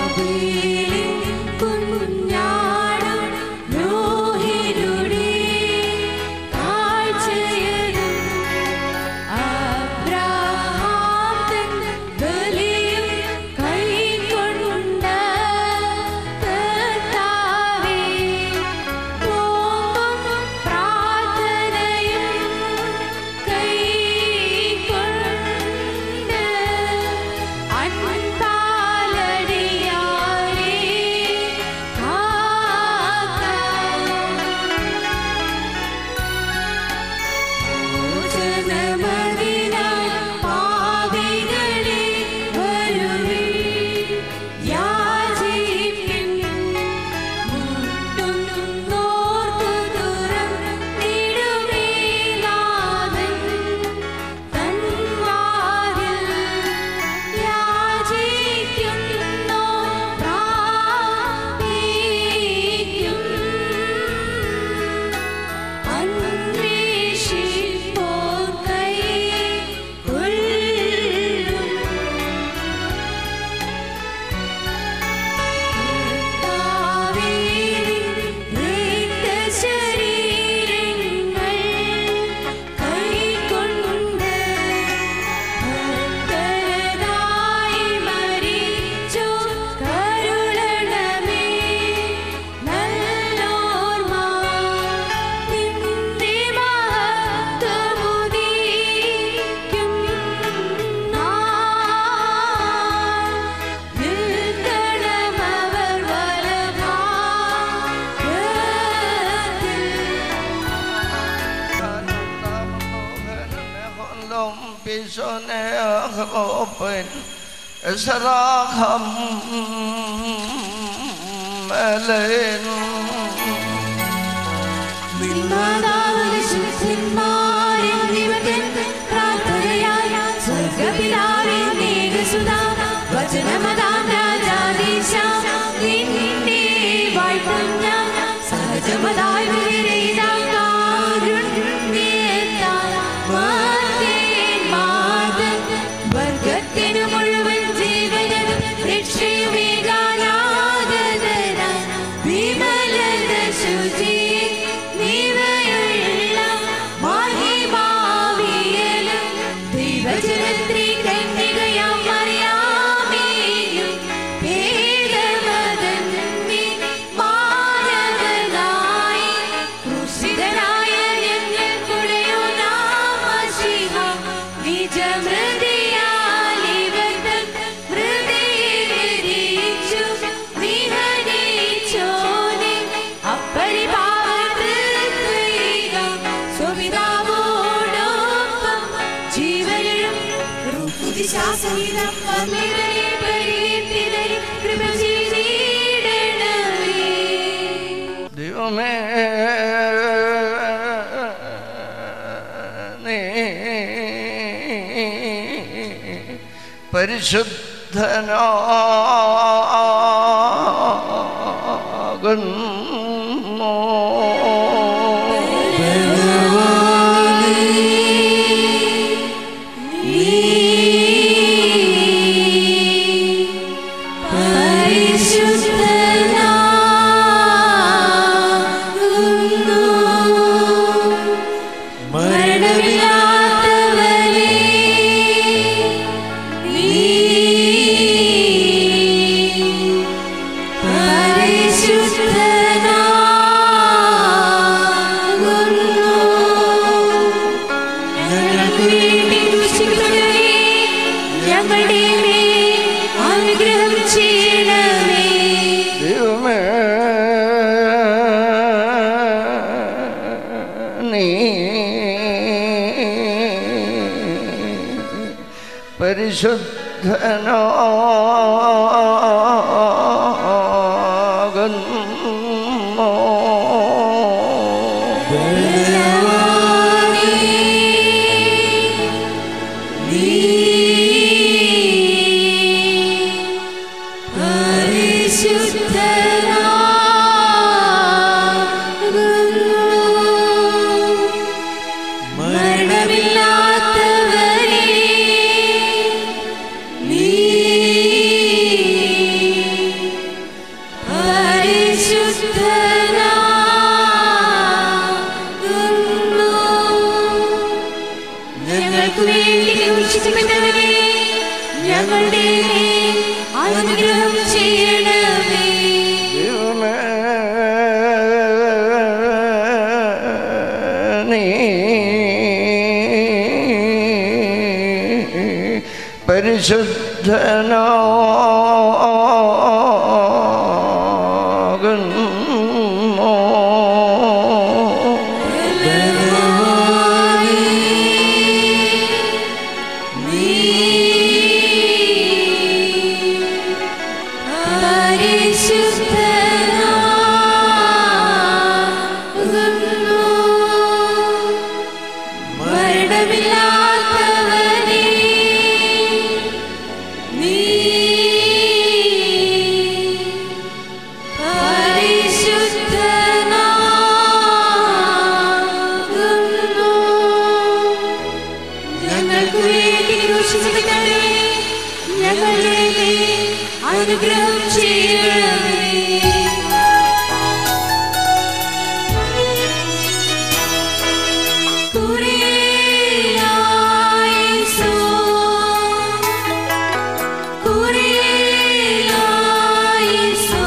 بشنع رب إسراهم ملين മാതാവിന് ശുദ്ധന്മാരെന്നിവതൻ പ്രാർത്ഥനയാൽ സ്വർഗ്ഗപിതാവേ മേഘസുതാ വചനമതാം രാജാധീശ നിന്നെ വാഴ്ത്തുന്ന സഹജമതായി വിവരിതാം കാരുണ്യത്താൽ മാതേന്മാതൻ വർഗത്തിനു മുഴുവൻ ജീവനും രക്ഷയുമേകാനാഥനായി വിമലത ശുചി നിവയുള്ള മഹിമാവിയലും ദൈവജനത്രി കന്യകയാം മറിയാമേയും ഭേദമതന്നി മാനവനായി ക്രൂശിതനായ ഞങ്ങൾക്കുടയോ നാമശിഹ നിജമൃതിയാലിവതൻ ഹൃദയവിരിച്ചു നിഹനിച്ചോനെ അപ്പരിപാവൃത്വൈകം സ്വപിതാവോടൊപ്പം ജീവനും ഋതുദിശാസഹിതം വന്നിരനെ പരികീർത്തിതരെ കൃപ ചെയ്തിടണമേ ദൈവമേ നീ പരിശുദ്ധനാകുന്നു ഞങ്ങൾക്ക് വേണ്ടി ദൂഷിക്കപ്പെട്ടവരെ ഞങ്ങളുടെ മേൽ അനുഗ്രഹം ചെയ്യണമേ ദൈവമേ നീ പരിശുദ്ധനാകുന്നു മരണമില്ലാത്തവരെ നീ പരിശുദ്ധനാകുന്നു മരണമില്ലാത്തവനേ നീ പരിശുദ്ധനാകുന്നു ഞങ്ങൾക്ക് വേണ്ടി ക്രൂശിക്കപ്പെട്ടവനേ, ഞങ്ങളുടെ മേൽ അനുഗ്രഹം ചെയ്യണമേ കുരിയായിസോ കുരിയായിസോ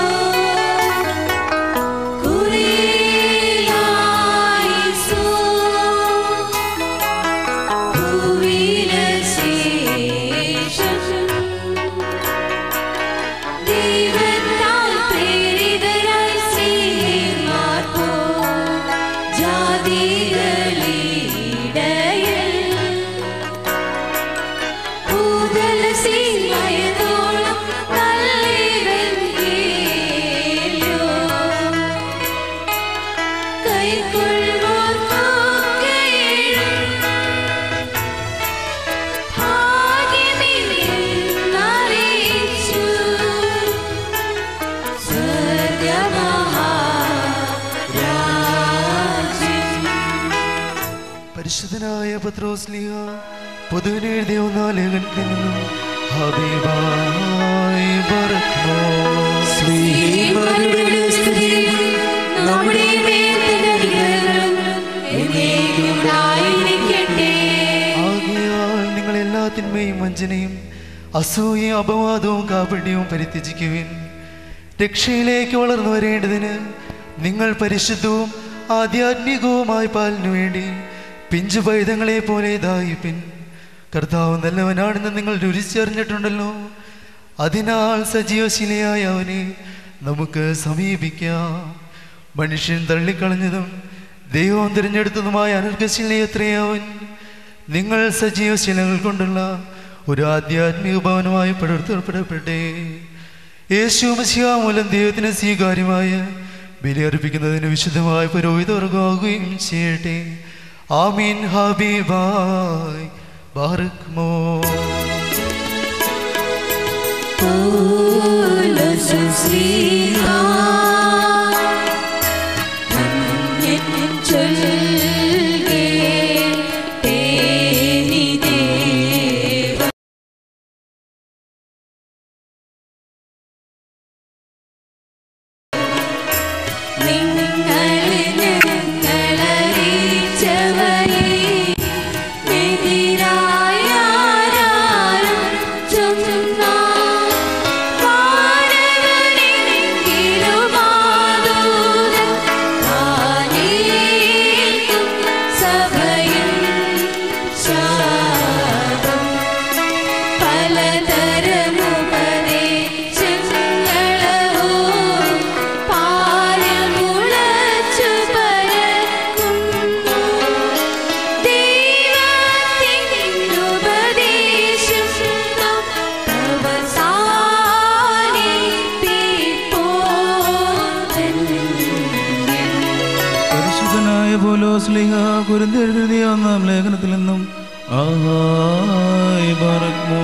കുരിയായിസോ ഭൂവിലശേഷം ദൈവത്താൽ പ്രേരിതരായി സ്നേഹിതന്മാർ പോൽ ജാതികളിടയിൽ ഭൂതലസീമയതോളം നല്ലിവൻകേലോ കൈക്കൊള്ളുവോർക്കൊക്കെയും ഭാഗ്യമില്ലെന്നറിയിച്ചു സ്വർഗമഹാരാജ്യം പരിശുദ്ധനായ പത്രോസ്ലിയ പൊതുവിന് എഴുതിയ ഒന്നാം ലേഖനത്തിൽ നിന്നും ഹബീബായി ബറക്മോ. ശ്രീമരുടെ സ്തുതിയും നമ്മുടെ മേൽ തന്റെ അനുഗ്രഹങ്ങളും എന്നേക്കും ഉണ്ടായിരിക്കട്ടെ. ആകയാൽ നിങ്ങൾ എല്ലാ തിന്മയും വഞ്ചനയും അസൂയയും അപവാദവും കാപട്യവും പരിത്യജിക്കുവിൻ രക്ഷയിലേക്ക് വളർന്നു വരേണ്ടതിന് നിങ്ങൾ പരിശുദ്ധവും ആധ്യാത്മികവുമായ പാലിനു വേണ്ടി പിഞ്ചു പൈതങ്ങളെ പോലെ ഇതായിപ്പിൻ കർത്താവ് നല്ലവനാണെന്ന് നിങ്ങൾ രുചിച്ചറിഞ്ഞിട്ടുണ്ടല്ലോ അതിനാൽ സജീവശിലയായ അവനെ നമുക്ക് സമീപിക്കാം മനുഷ്യൻ തള്ളിക്കളഞ്ഞതും ദൈവം തിരഞ്ഞെടുത്തതുമായ അനർഘശിലയത്രയവൻ നിങ്ങൾ സജീവശീലങ്ങൾ കൊണ്ടുള്ള ഒരു ആധ്യാത്മിക ഭവനമായി പടർത്തപ്പെടപ്പെട്ടെ യേശു മസിഹ മൂലം ദൈവത്തിന് സ്വീകാര്യമായ ബലിയർപ്പിക്കുന്നതിന് വിശുദ്ധമായ പുരോഹിതവർഗമാകുകയും ചെയ്യട്ടെ ആമീൻ ഹബീബായ് ബാറക്മോ പൗലോസ് ശ്ലീഹ അന്യൻ ചൊൽകേട്ടേ നീ ദേവ നിങ്ങളെ ഞങ്ങളറിയിച്ചവരെ എതിരായ ആരാരും ചൊന്നാർ വാനവനെങ്കിലും ആദൂതൻ താനേൽക്കും സഭയിൽ ശാപം പലതരമുപദേശങ്ങളോ പാരമുളച്ചു പരക്കുന്നു ദൈവത്തിനുപദേശം അവസാനിപ്പിപ്പോൻ പരിശുദ്ധനായ പോലോ സ്ലിഹ കുരുന്തെഴുതിയ ഒന്നാം ലേഖനത്തിൽ നിന്നും ആഹായ് ബറക്മോ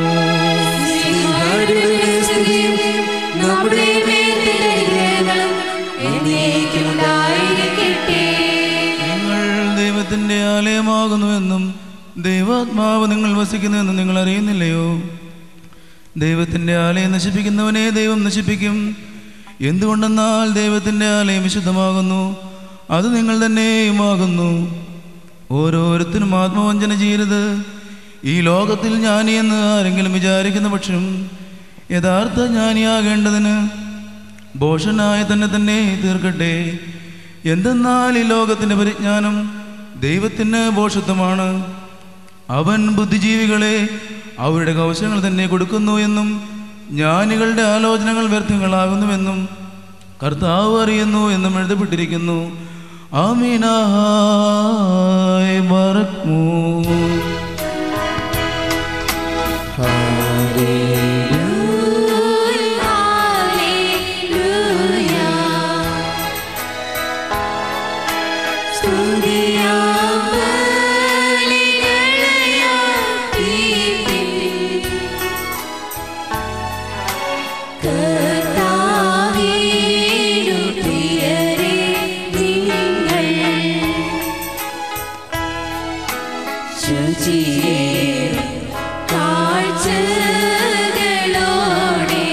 നമ്മുടെ മേൽഗ്രഹങ്ങളും എന്നേക്കും ഉണ്ടായിരിക്കട്ടെ നിങ്ങൾ ദൈവത്തിന്റെ ആലയമാകുന്നുവെന്നും ദൈവാത്മാവ് നിങ്ങൾ വസിക്കുന്നുവെന്നും നിങ്ങൾ അറിയുന്നില്ലയോ ദൈവത്തിന്റെ ആലയം നശിപ്പിക്കുന്നവനെ ദൈവം നശിപ്പിക്കും എന്തുകൊണ്ടെന്നാൽ ദൈവത്തിന്റെ ആലയം വിശുദ്ധമാകുന്നു അത് നിങ്ങൾ തന്നെയുമാകുന്നു ഓരോരുത്തരും ആത്മവഞ്ചന ചെയ്യരുത് ഈ ലോകത്തിൽ ജ്ഞാനി എന്ന് ആരെങ്കിലും വിചാരിക്കുന്ന പക്ഷം യഥാർത്ഥ ജ്ഞാനിയാകേണ്ടതിന് ഭോഷനായി തന്നെ തന്നെ തീർക്കട്ടെ എന്തെന്നാൽ ഈ ലോകത്തിൻ്റെ പരിജ്ഞാനം ദൈവത്തിന് ഭോഷത്വമാണ് അവൻ ബുദ്ധിജീവികളെ അവരുടെ കൗശലങ്ങൾ തന്നെ കൊടുക്കുന്നു എന്നും ജ്ഞാനികളുടെ ആലോചനകൾ വ്യർത്ഥങ്ങളാകുന്നുവെന്നും കർത്താവ് അറിയുന്നു എന്നും എഴുതപ്പെട്ടിരിക്കുന്നു ആമീനായ് ബറക്മൂ കാഴ്ചകളോടെ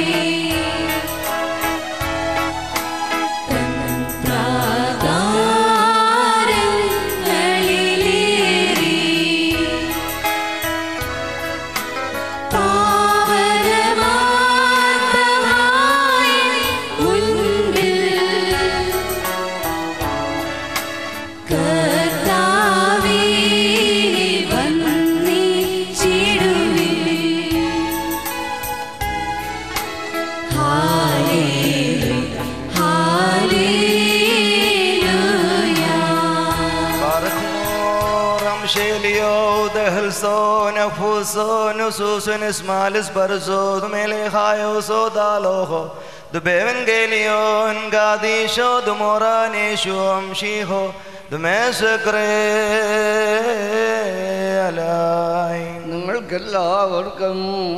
പ്രാകാരങ്ങളിലേറി പാവനമാർദ്ദമായി മുൻപിൽ കർത്താവിനെ വന്ദിച്ചിടുവിൻ. ഹാലേലൂയ, ഹാലേലൂയ. Barakmoram Shelio, the Hilson of Huson, Susan Ismalis Barzo, the Melehayo, so Daloho, the Bevangelion, Gadisho, the Moranisho, Shiho, the Massacre Alai. നിങ്ങൾക്കെല്ലാവർക്കും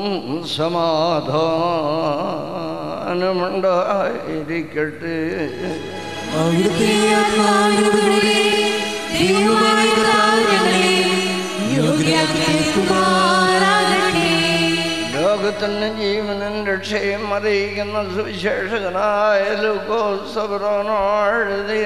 സമാധാനമുണ്ടായിരിക്കട്ടെ അവിടുത്തെ ആത്മാവിനോടുകൂടി ദൈവമായ കർത്താവ് ഞങ്ങളെ യോഗ്യരാക്കി തീർക്കുമാറാകട്ടെ. ലോകത്തിന് ജീവനും രക്ഷയും അറിയിക്കുന്ന സുവിശേഷകനായ ലൂക്കോസബ്രോനെഴുതിയ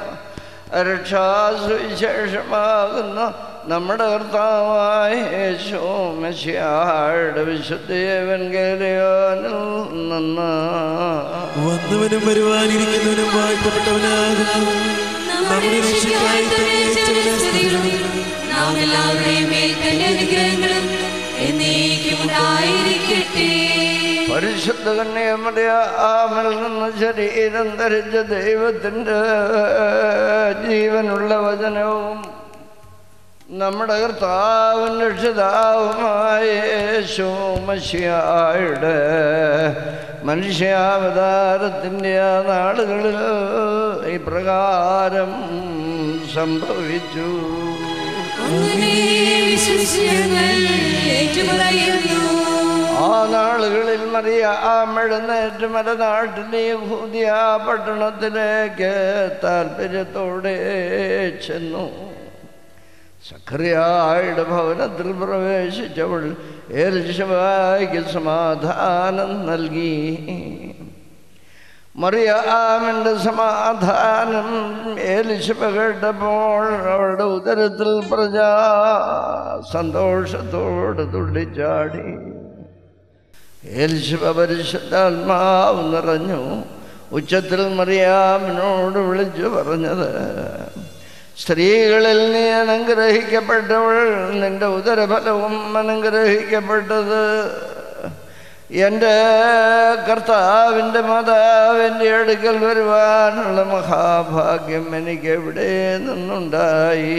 രക്ഷാസുവിശേഷമാകുന്ന നമ്മുടെ കർത്താവായ യേശു മെസ്സിയായുടെ വിശുദ്ധേവൻ കേലിയോനിൽ നിന്ന് വന്നവനും വരുവാനിരിക്കുന്നവനും വാഴ്ത്തപ്പെട്ടവനാകുന്നു നമ്മുടെ രക്ഷയ്ക്കായി തെളിയിച്ചവനെ സ്തുതികളും നാം എല്ലാവരുടെയും മേൽ തന്നെ അനുഗ്രഹങ്ങളും എന്നേക്കും ഉണ്ടായിരിക്കട്ടെ പരിശുദ്ധ കന്യാമറിയാമിൽ നിന്ന് ശരീരം ധരിച്ച ദൈവത്തിൻ്റെ ജീവനുള്ള വചനവും നമ്മുടെ കർത്താവും രക്ഷിതാവുമായ യേശു മഷിയായുടെ മനുഷ്യാവതാരത്തിൻ്റെ ആ നാളുകളിൽ ഇപ്രകാരം സംഭവിച്ചു അങ്ങനെ വിശ്വസിച്ച് ഞങ്ങൾ ഏറ്റുപറയുന്നു ആ നാളുകളിൽ മറിയ ആമെഴുന്നേറ്റ് മലനാട്ടിലെ യഹൂദിയ പട്ടണത്തിലേക്ക് താല്പര്യത്തോടെ ചെന്നു സഖറിയായുടെ ഭവനത്തിൽ പ്രവേശിച്ചവൾ ഏൽശവായിക്ക് സമാധാനം നൽകി മറിയാമിൻ്റെ സമാധാനം ഏലിശബ കേട്ടപ്പോൾ അവളുടെ ഉദരത്തിൽ പ്രജ സന്തോഷത്തോട് തുള്ളിച്ചാടി ഏലിശബ പരിശുദ്ധാത്മാവ് നിറഞ്ഞു ഉച്ചത്തിൽ മറിയാമിനോട് വിളിച്ചു പറഞ്ഞത് സ്ത്രീകളിൽ നീ അനുഗ്രഹിക്കപ്പെട്ടവൾ നിന്റെ ഉദരഫലവും അനുഗ്രഹിക്കപ്പെട്ടത് എൻ്റെ കർത്താവിൻ്റെ മാതാവിൻ്റെ അടുക്കൽ വരുവാനുള്ള മഹാഭാഗ്യം എനിക്ക് എവിടെ നിന്നുണ്ടായി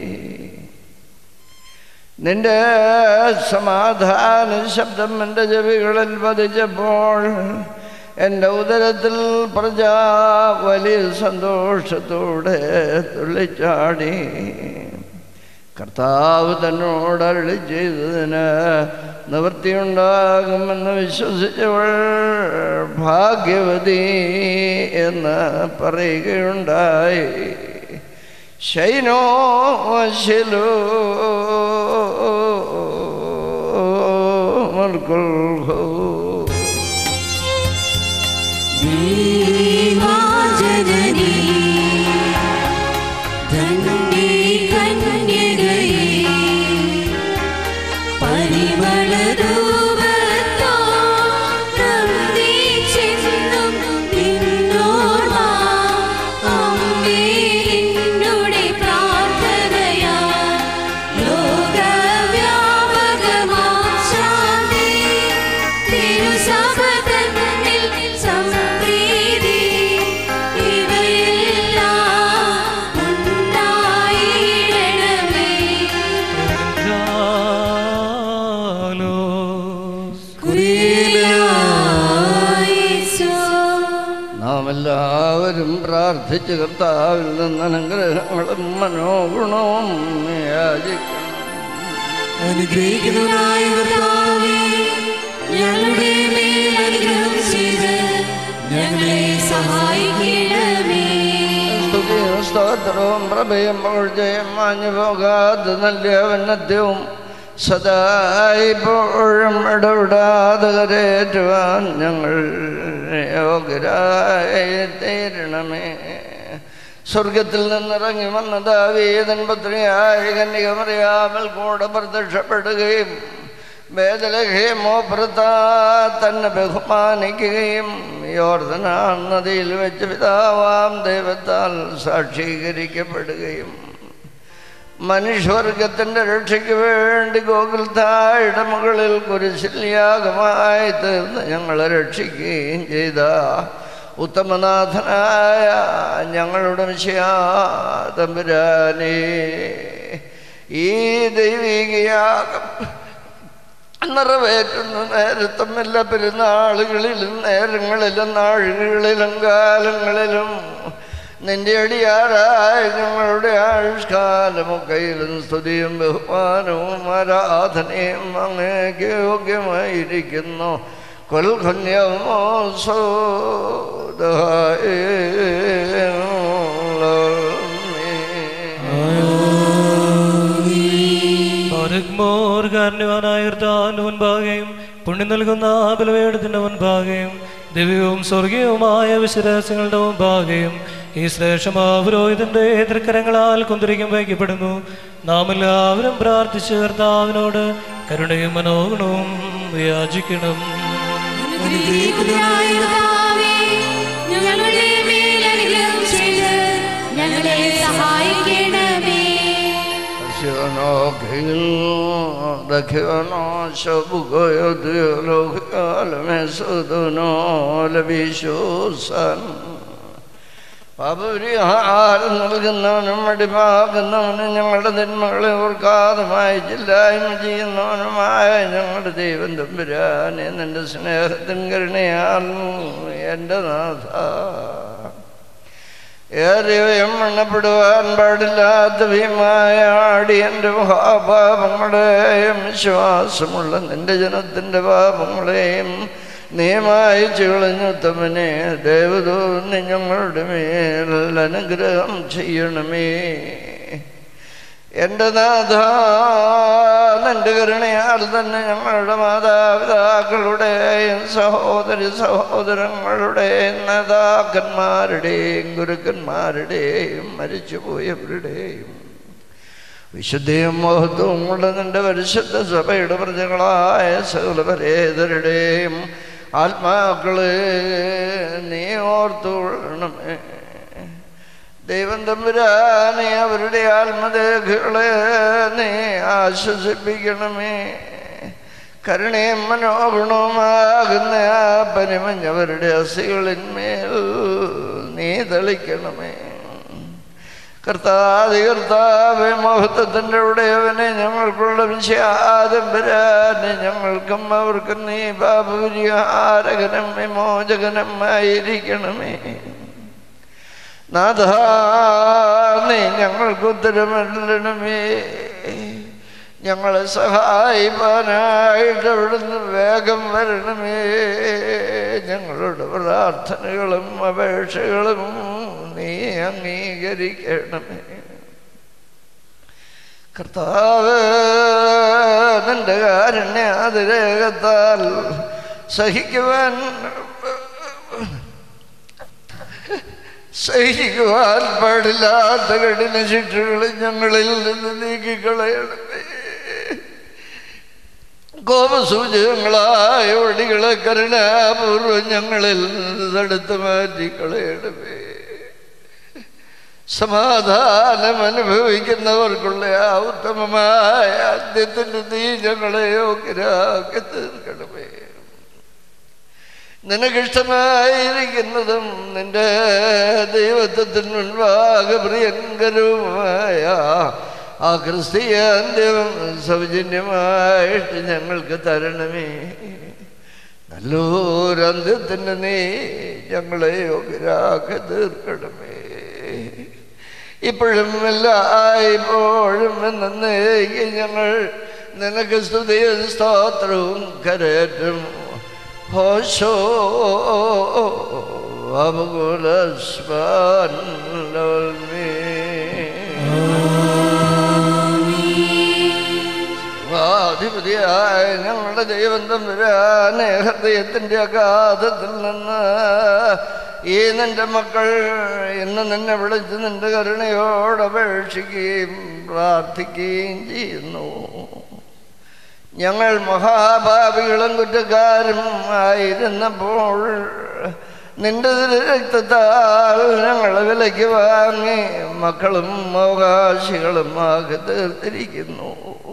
നിന്റെ സമാധാന ശബ്ദം എൻ്റെ ചെവികളിൽ പതിച്ചപ്പോൾ എൻ്റെ ഉദരത്തിൽ പ്രജ വലിയ സന്തോഷത്തോടെ തുള്ളിച്ചാടി കർത്താവ് തന്നോട് അരുളി ചെയ്തതിന് നിവൃത്തിയുണ്ടാകുമെന്ന് വിശ്വസിച്ചവൾ ഭാഗ്യവതി എന്ന് പറയുകയുണ്ടായി ശൈനോ ശിലോ മൽക്കുൽഹോ ദൈവാജനനീ ധന്യേ കന്യകയേ പരിമളരൂപത്തോ നന്ദിച്ചെന്നും നിന്നോർമ്മ അമ്മേ നിന്നുടെ പ്രാർത്ഥനയാ ലോകവ്യാപകമായി എല്ലാവരും പ്രാർത്ഥിച്ച് കർത്താവിൽ നിന്ന് അനുഗ്രഹങ്ങളും മനോഗുണവും യാചിക്കണം അനുഗ്രഹിക്കുന്നവനായ കർത്താവേ, ഞങ്ങളുടെ മേൽ അനുഗ്രഹം ചെയ്ത് ഞങ്ങളെ സഹായിക്കണമേ സ്തുതിയും സ്തോത്രവും പ്രഭയും പുകഴ്ചയും മാഞ്ഞു പോകാതെ നല്ല ഉന്നത്യവും സദാ ഇപ്പോഴും ഇടപെടാതെ കരേറ്റുവാൻ ഞങ്ങൾ യോഗ്യരായി തീരണമേ സ്വർഗത്തിൽ നിന്നിറങ്ങി വന്ന ദാവീതൻ പുത്രിയായ കന്യകമറിയാമൽ കൂടെ പ്രത്യക്ഷപ്പെടുകയും വേദലഹേമോപ്രതാ തന്നെ ബഹുമാനിക്കുകയും യോർദന നദിയിൽ വെച്ച് പിതാവാം ദൈവത്താൽ സാക്ഷീകരിക്കപ്പെടുകയും മനുഷ്യവർഗത്തിൻ്റെ രക്ഷയ്ക്ക് വേണ്ടി ഗോകുൽത്തായുടെ മുകളിൽ കുരിശില്യാഗമായി തീർന്ന് ഞങ്ങളെ രക്ഷിക്കുകയും ചെയ്ത ഉത്തമനാഥനായ ഞങ്ങളുടെ വിഷയാ തമ്പുരാനേ ഈ ദൈവികയാഗം നിറവേറ്റുന്ന നേരത്തും എല്ലാ പെരുന്നാളുകളിലും നേരങ്ങളിലും നാളുകളിലും കാലങ്ങളിലും നിന്റെ അടിയാറായ ഞങ്ങളുടെ ആയുഷ്കാലമൊക്കെയിലും സ്തുതിയും ബഹുമാനവും ആരാധനയും അങ്ങേക്ക് യോഗ്യമായിരിക്കുന്നു കൊൽഖന്യമോ കാരണവാനായ കർത്താവിന്റെ മുൻപാകെയും പുണ്യം നൽകുന്ന ബലവേടത്തിന്റെ മുൻപാകെയും ദിവ്യവും സ്വർഗീയവുമായ വിശ്വാസങ്ങളുടെ മുൻപാകെയും ഈ ശ്രേഷ്ഠമാപുരോഹിതന്റെ തൃക്കരങ്ങളാൽ കുന്തിരിക്കും വയ്ക്കപ്പെടുന്നു നാം എല്ലാവരും പ്രാർത്ഥിച്ച് കർത്താവിനോട് കരുണയും മനോഗുണവും യാചിക്കണം അനുഗ്രഹിക്കുന്നവനായ കർത്താവേ, ഞങ്ങളുടെ മേൽ അനുഗ്രഹം ചെയ്ത് ഞങ്ങളെ സഹായിക്കണമേ ദഖിവനോ ശബുഗയോ ദുലോകാലമേ സുദുനോ ലഭിശൂസൻ പാപപരിഹാരം നൽകുന്നവനും അടിമാകുന്നവനും ഞങ്ങളുടെ തിന്മകളെ ഓർക്കാതെ മായിച്ചില്ലായ്മ ചെയ്യുന്നവനുമായ ഞങ്ങളുടെ ദൈവം തമ്പുരാനെ നിന്റെ സ്നേഹത്തിൻ കരുണയാൽ എൻ്റെ നാഥ ഏറിയവയും എണ്ണപ്പെടുവാൻ പാടില്ലാത്തവയുമായ അടിയൻ്റെ മഹാപാപങ്ങളെയും വിശ്വാസമുള്ള നിന്റെ ജനത്തിൻ്റെ പാപങ്ങളെയും നീമായി ചുളഞ്ഞുത്തമനെ ദേവതോന്നി ഞങ്ങളുടെ മേൽ അനുഗ്രഹം ചെയ്യണമേ എൻ്റെ നാഥ നിന്റെ കരുണയാൽ തന്നെ ഞങ്ങളുടെ മാതാപിതാക്കളുടെയും സഹോദരി സഹോദരങ്ങളുടെയും നേതാക്കന്മാരുടെയും ഗുരുക്കന്മാരുടെയും മരിച്ചുപോയവരുടെയും വിശുദ്ധിയും മഹത്വവും ഉള്ള നിന്റെ പരിശുദ്ധ സഭയുടെ പ്രജകളായ സകലപരേതരുടെയും ആത്മാക്കളെ നീ ഓർത്തുകൊള്ളണമേ ദൈവം തമ്പുരാനെ അവരുടെ ആത്മദേഹകളെ നീ ആശ്വസിപ്പിക്കണമേ കരുണയും മനോഗുണവുമാകുന്ന ആ പരിമഞ്ഞവരുടെ അസികളിന്മേൽ നീ തളിക്കണമേ കർത്താതി കർത്താവെ മഹത്വത്തിൻ്റെ ഉടയവനെ ഞങ്ങൾക്കുള്ള വിശ്വാദംബരാനെ ഞങ്ങൾക്കും അവർക്കും നീ പാപപരിഹാരകനും വിമോചകനും ആയിരിക്കണമേ നാഥ നീ ഞങ്ങൾക്ക് ഉത്തരമല്ലണമേ ഞങ്ങളെ സഹായിപ്പാനായിട്ട് അവിടുന്ന് വേഗം വരണമേ ഞങ്ങളുടെ പ്രാർത്ഥനകളും അപേക്ഷകളും നീ അംഗീകരിക്കണമേ കർത്താവ് നിന്റെ കാരുണ്യ അതിരേകത്താൽ സഹിക്കുവാൻ സഹിക്കുവാൻ പാടില്ലാത്ത കഠിന ശിക്ഷകൾ ഞങ്ങളിൽ നിന്ന് നീക്കിക്കളയണമേ കോപസൂചകങ്ങളായ വടികളെ കരുണാപൂർവം ഞങ്ങളിൽ നിന്ന് തടുത്ത് മാറ്റിക്കളയണമേ സമാധാനം അനുഭവിക്കുന്നവർക്കുള്ള ആ ഉത്തമമായ ആദ്യത്തിൻ്റെ നീ ഞങ്ങളെ യോഗ്യരാക്കി തീർക്കണമേ നിനക്കിഷ്ടമായിരിക്കുന്നതും നിന്റെ ദൈവത്വത്തിന് മുൻപാകെ പ്രിയങ്കരവുമായ ആ ക്രിസ്തീയ അന്ത്യം സൗജന്യമായിട്ട് ഞങ്ങൾക്ക് തരണമേ നല്ലൊരന്ത്യത്തിന് നീ ഞങ്ങളെ യോഗ്യരാക്കി തീർക്കണമേ ഇപ്പോഴും എല്ലായ്പ്പോഴും എന്നേക്കും ഞങ്ങൾ നിനക്ക് സ്തുതിയും സ്തോത്രവും കരേറ്റും ഹോശോ അധിപതിയായ ഞങ്ങളുടെ ദൈവം തമ്പുരാനെ ഹൃദയത്തിൻ്റെ അഗാധത്തിൽ നിന്ന് ഈ നിന്റെ മക്കൾ ഇന്ന് നിന്നെ വിളിച്ച് നിന്റെ കരുണയോട് അപേക്ഷിക്കുകയും പ്രാർത്ഥിക്കുകയും ചെയ്യുന്നു ഞങ്ങൾ മഹാഭാവികളും കുറ്റക്കാരും ആയിരുന്നപ്പോൾ നിന്റെ രക്തത്താൽ ഞങ്ങളെ വിലയ്ക്ക് വാങ്ങി മക്കളും അവകാശികളും ആകെ തീർത്തിരിക്കുന്നു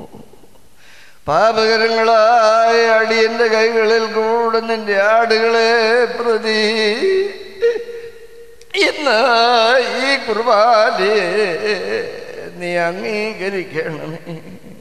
പാപകരങ്ങളായ അടിയന്റെ കൈകളിൽ കൂടെ നിന്റെ ആടുകളെ പ്രതി ഇന്ന് ഈ കുർബാനയെ നീ അംഗീകരിക്കണമേ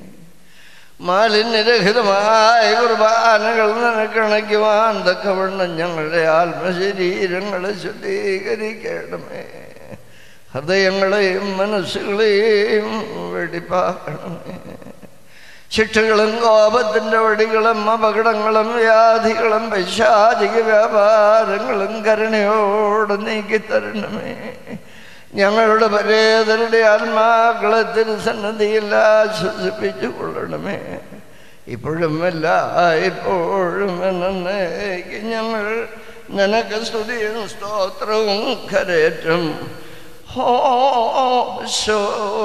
മാലിന്യരഹിതമായ കുർബാനകൾ നിനക്കണയ്ക്കുവാൻ തക്കവണ്ണം ഞങ്ങളുടെ ആത്മശരീരങ്ങളെ ശുദ്ധീകരിക്കണമേ ഹൃദയങ്ങളെയും മനസ്സുകളെയും വെടിപ്പാക്കണമേ ശിക്ഷകളും കോപത്തിൻ്റെ വടികളും അപകടങ്ങളും വ്യാധികളും പൈശാചിക വ്യാപാരങ്ങളും കരുണയോട് നീക്കിത്തരണമേ ഞങ്ങളുടെ പരേതരുടെ ആത്മാക്കളെ തിരുസന്നതിയിൽ ആശ്വസിപ്പിച്ചു കൊള്ളണമേ ഇപ്പോഴും അല്ല ഇപ്പോഴും എന്നേക്ക് ഞങ്ങൾ നിനക്ക് സ്തുതിയും സ്തോത്രവും കരേറ്റും ഹോ ശോ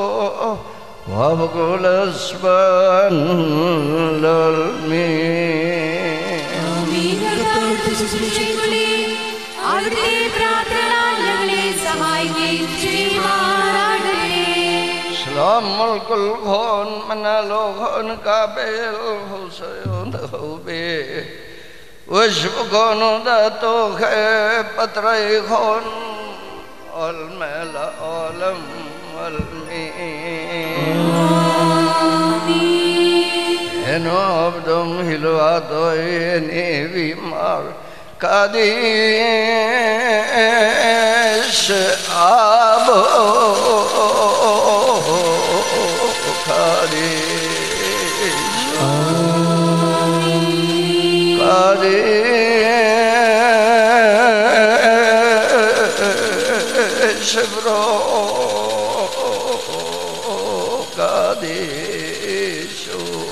അവിടുത്തെ പ്രാർത്ഥന ഞങ്ങളെ സഹായിക്കുകയും ചെയ്യുമാറാകട്ടെ سلام الكل من لوغن قابل حسين خوبي وشبكون داتو خيبتري خون المال عالم المين En abdum hilvato eni vimar Kadesh abo Kadesh Kadesh bro Kadesh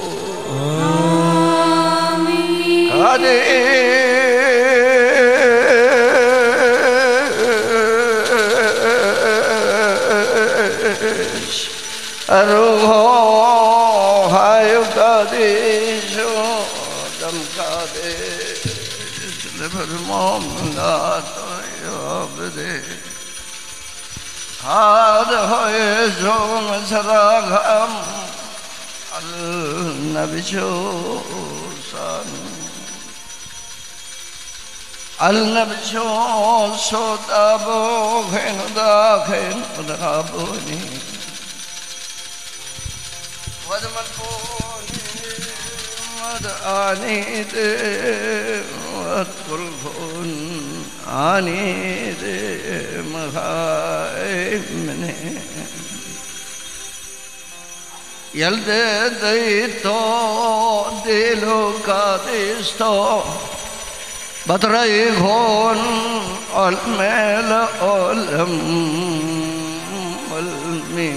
Kadesh Aruho Hayu Kadesh Dam Kadesh Levermom Nato Yobde Had Hoye Zom Saragam Al-Nabisho San Al-Nabisho Sotabo Khenuda Khenudaboni Vadmalponi Madanide Vatkulhun Anide Mahaimne Yelde deito dilo kadisto Batray khon al mel olam al mi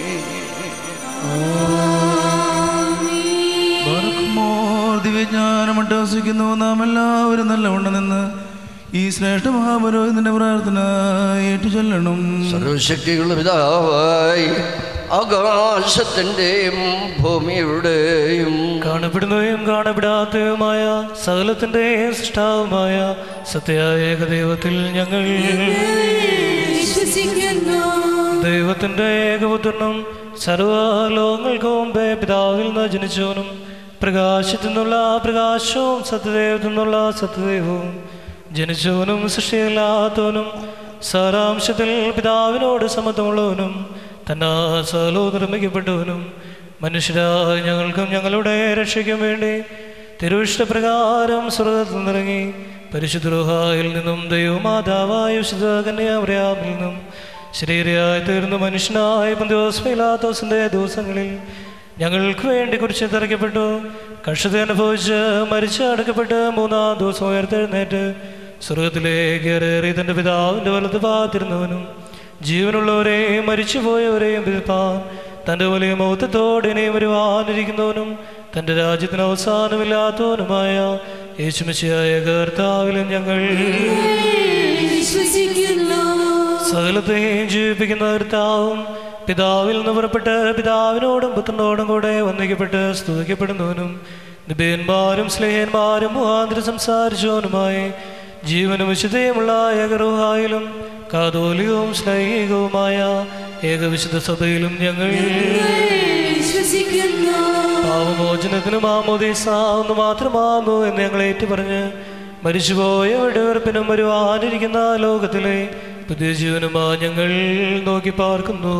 ബർഖ്മോർ ദിവ്യജ്ഞാനം അട്ടഹസിക്കുന്നു നാം എല്ലാവരും നല്ലവണ്ണം നിന്ന് ഈ ശ്രേഷ്ഠ മഹാപുരോഹിതന്റെ പ്രാർത്ഥന ഏറ്റു ചൊല്ലണം സർവശക്തിയുള്ള പിതാവായി ആകാശത്തിൻ്റെയും ഭൂമിയുടെയും കാണപ്പെടുന്നവയും കാണപ്പെടാത്തതുമായ സകലത്തിൻ്റെയും സൃഷ്ടാവുമായ സത്യായ ഏകദൈവത്തിൽ ഞങ്ങൾ വിശ്വസിക്കുന്നു ദൈവത്തിൻ്റെ ഏകപുത്രനും സർവ്വലോകങ്ങൾക്ക് മുമ്പേ പിതാവിൽ നിന്ന് ജനിച്ചവനും പ്രകാശത്തിൽ നിന്നുള്ള പ്രകാശവും സത്യദൈവത്തിൽ നിന്നുള്ള സത്യദൈവവും ജനിച്ചവനും സൃഷ്ടിയില്ലാത്തവനും സാരാംശത്തിൽ പിതാവിനോട് സമത്വമുള്ളവനും തന്നാ സകലവും നിർമ്മിക്കപ്പെട്ടവനും മനുഷ്യരായ ഞങ്ങൾക്കും ഞങ്ങളുടെ രക്ഷയ്ക്കും വേണ്ടി തിരുവിഷ്ടപ്രകാരം സ്വർഗത്തിൽ നിന്നിറങ്ങി പരിശുദ്ധ നിന്നും ദൈവമാതാവായ വിശുദ്ധ കന്യാമറിയാമിൽ നിന്നും ശരീരയായി തീർന്ന മനുഷ്യനായ പന്തിയോസ്മിലാത്തോസിൻ്റെ ദിവസങ്ങളിൽ ഞങ്ങൾക്ക് വേണ്ടി കുറിച്ച് തിറക്കപ്പെട്ടു കഷ്ടത അനുഭവിച്ച് മരിച്ച് അടക്കപ്പെട്ട് മൂന്നാം ദിവസം ഉയർത്തെഴുന്നേറ്റ് സ്വർഗത്തിലേക്ക് ഏറി തൻ്റെ പിതാവിൻ്റെ വലത്ത് പാത്തിരുന്നവനും ജീവനുള്ളവരെയും മരിച്ചുപോയവരെയും വിധിപ്പാൻ തൻ്റെ വലിയ മൗത്തത്തോടെ ഇനിയും വരുവാനിരിക്കുന്നവനും തൻ്റെ രാജ്യത്തിന് അവസാനമില്ലാത്തവനുമായ യേശുമിശിയായ കർത്താവിലും ഞങ്ങൾ വിശ്വസിക്കുന്നു സകലത്തെയും ജീവിപ്പിക്കുന്ന കർത്താവും പിതാവിൽ നിന്ന് പുറപ്പെട്ട് പിതാവിനോടും പുത്രനോടും കൂടെ വന്ദിക്കപ്പെട്ട് സ്തുതിക്കപ്പെടുന്നവനും നിബേന്മാരും സ്നേഹന്മാരും മുഖാന്തരം സംസാരിച്ചവനുമായി ജീവനും വിശുദ്ധയുമുള്ള ഏകറുഹായിലും കാതോലികവും സ്നേഹികവുമായ ഏകവിശുദ്ധ സഭയിലും ഞങ്ങൾ വിശ്വസിക്കുന്നു പാവമോചനത്തിനും ആമോദീസ ഒന്ന് മാത്രമാകുന്നു എന്ന് ഞങ്ങൾ ഏറ്റുപറഞ്ഞ് മരിച്ചുപോയ വെടിവെറുപ്പിനും വരുവാനിരിക്കുന്ന ലോകത്തിലെ പുതിയ ജീവനുമായി ഞങ്ങൾ നോക്കി പാർക്കുന്നു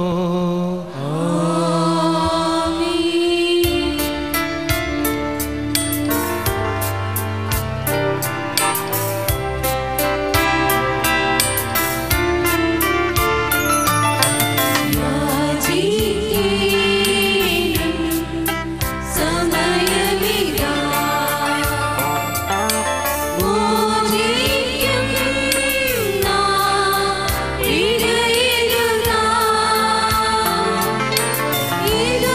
സമയമിതാ മോചിക്കും നാം ഇടയിലുനാ ഇതു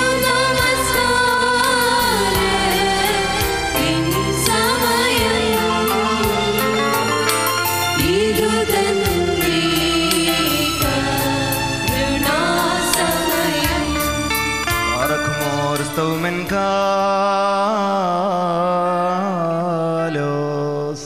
നമസ്കാരത്തിൻ സമയം ഇതു തന്നെ കരുണാസമയം Arakmor staumen kalos.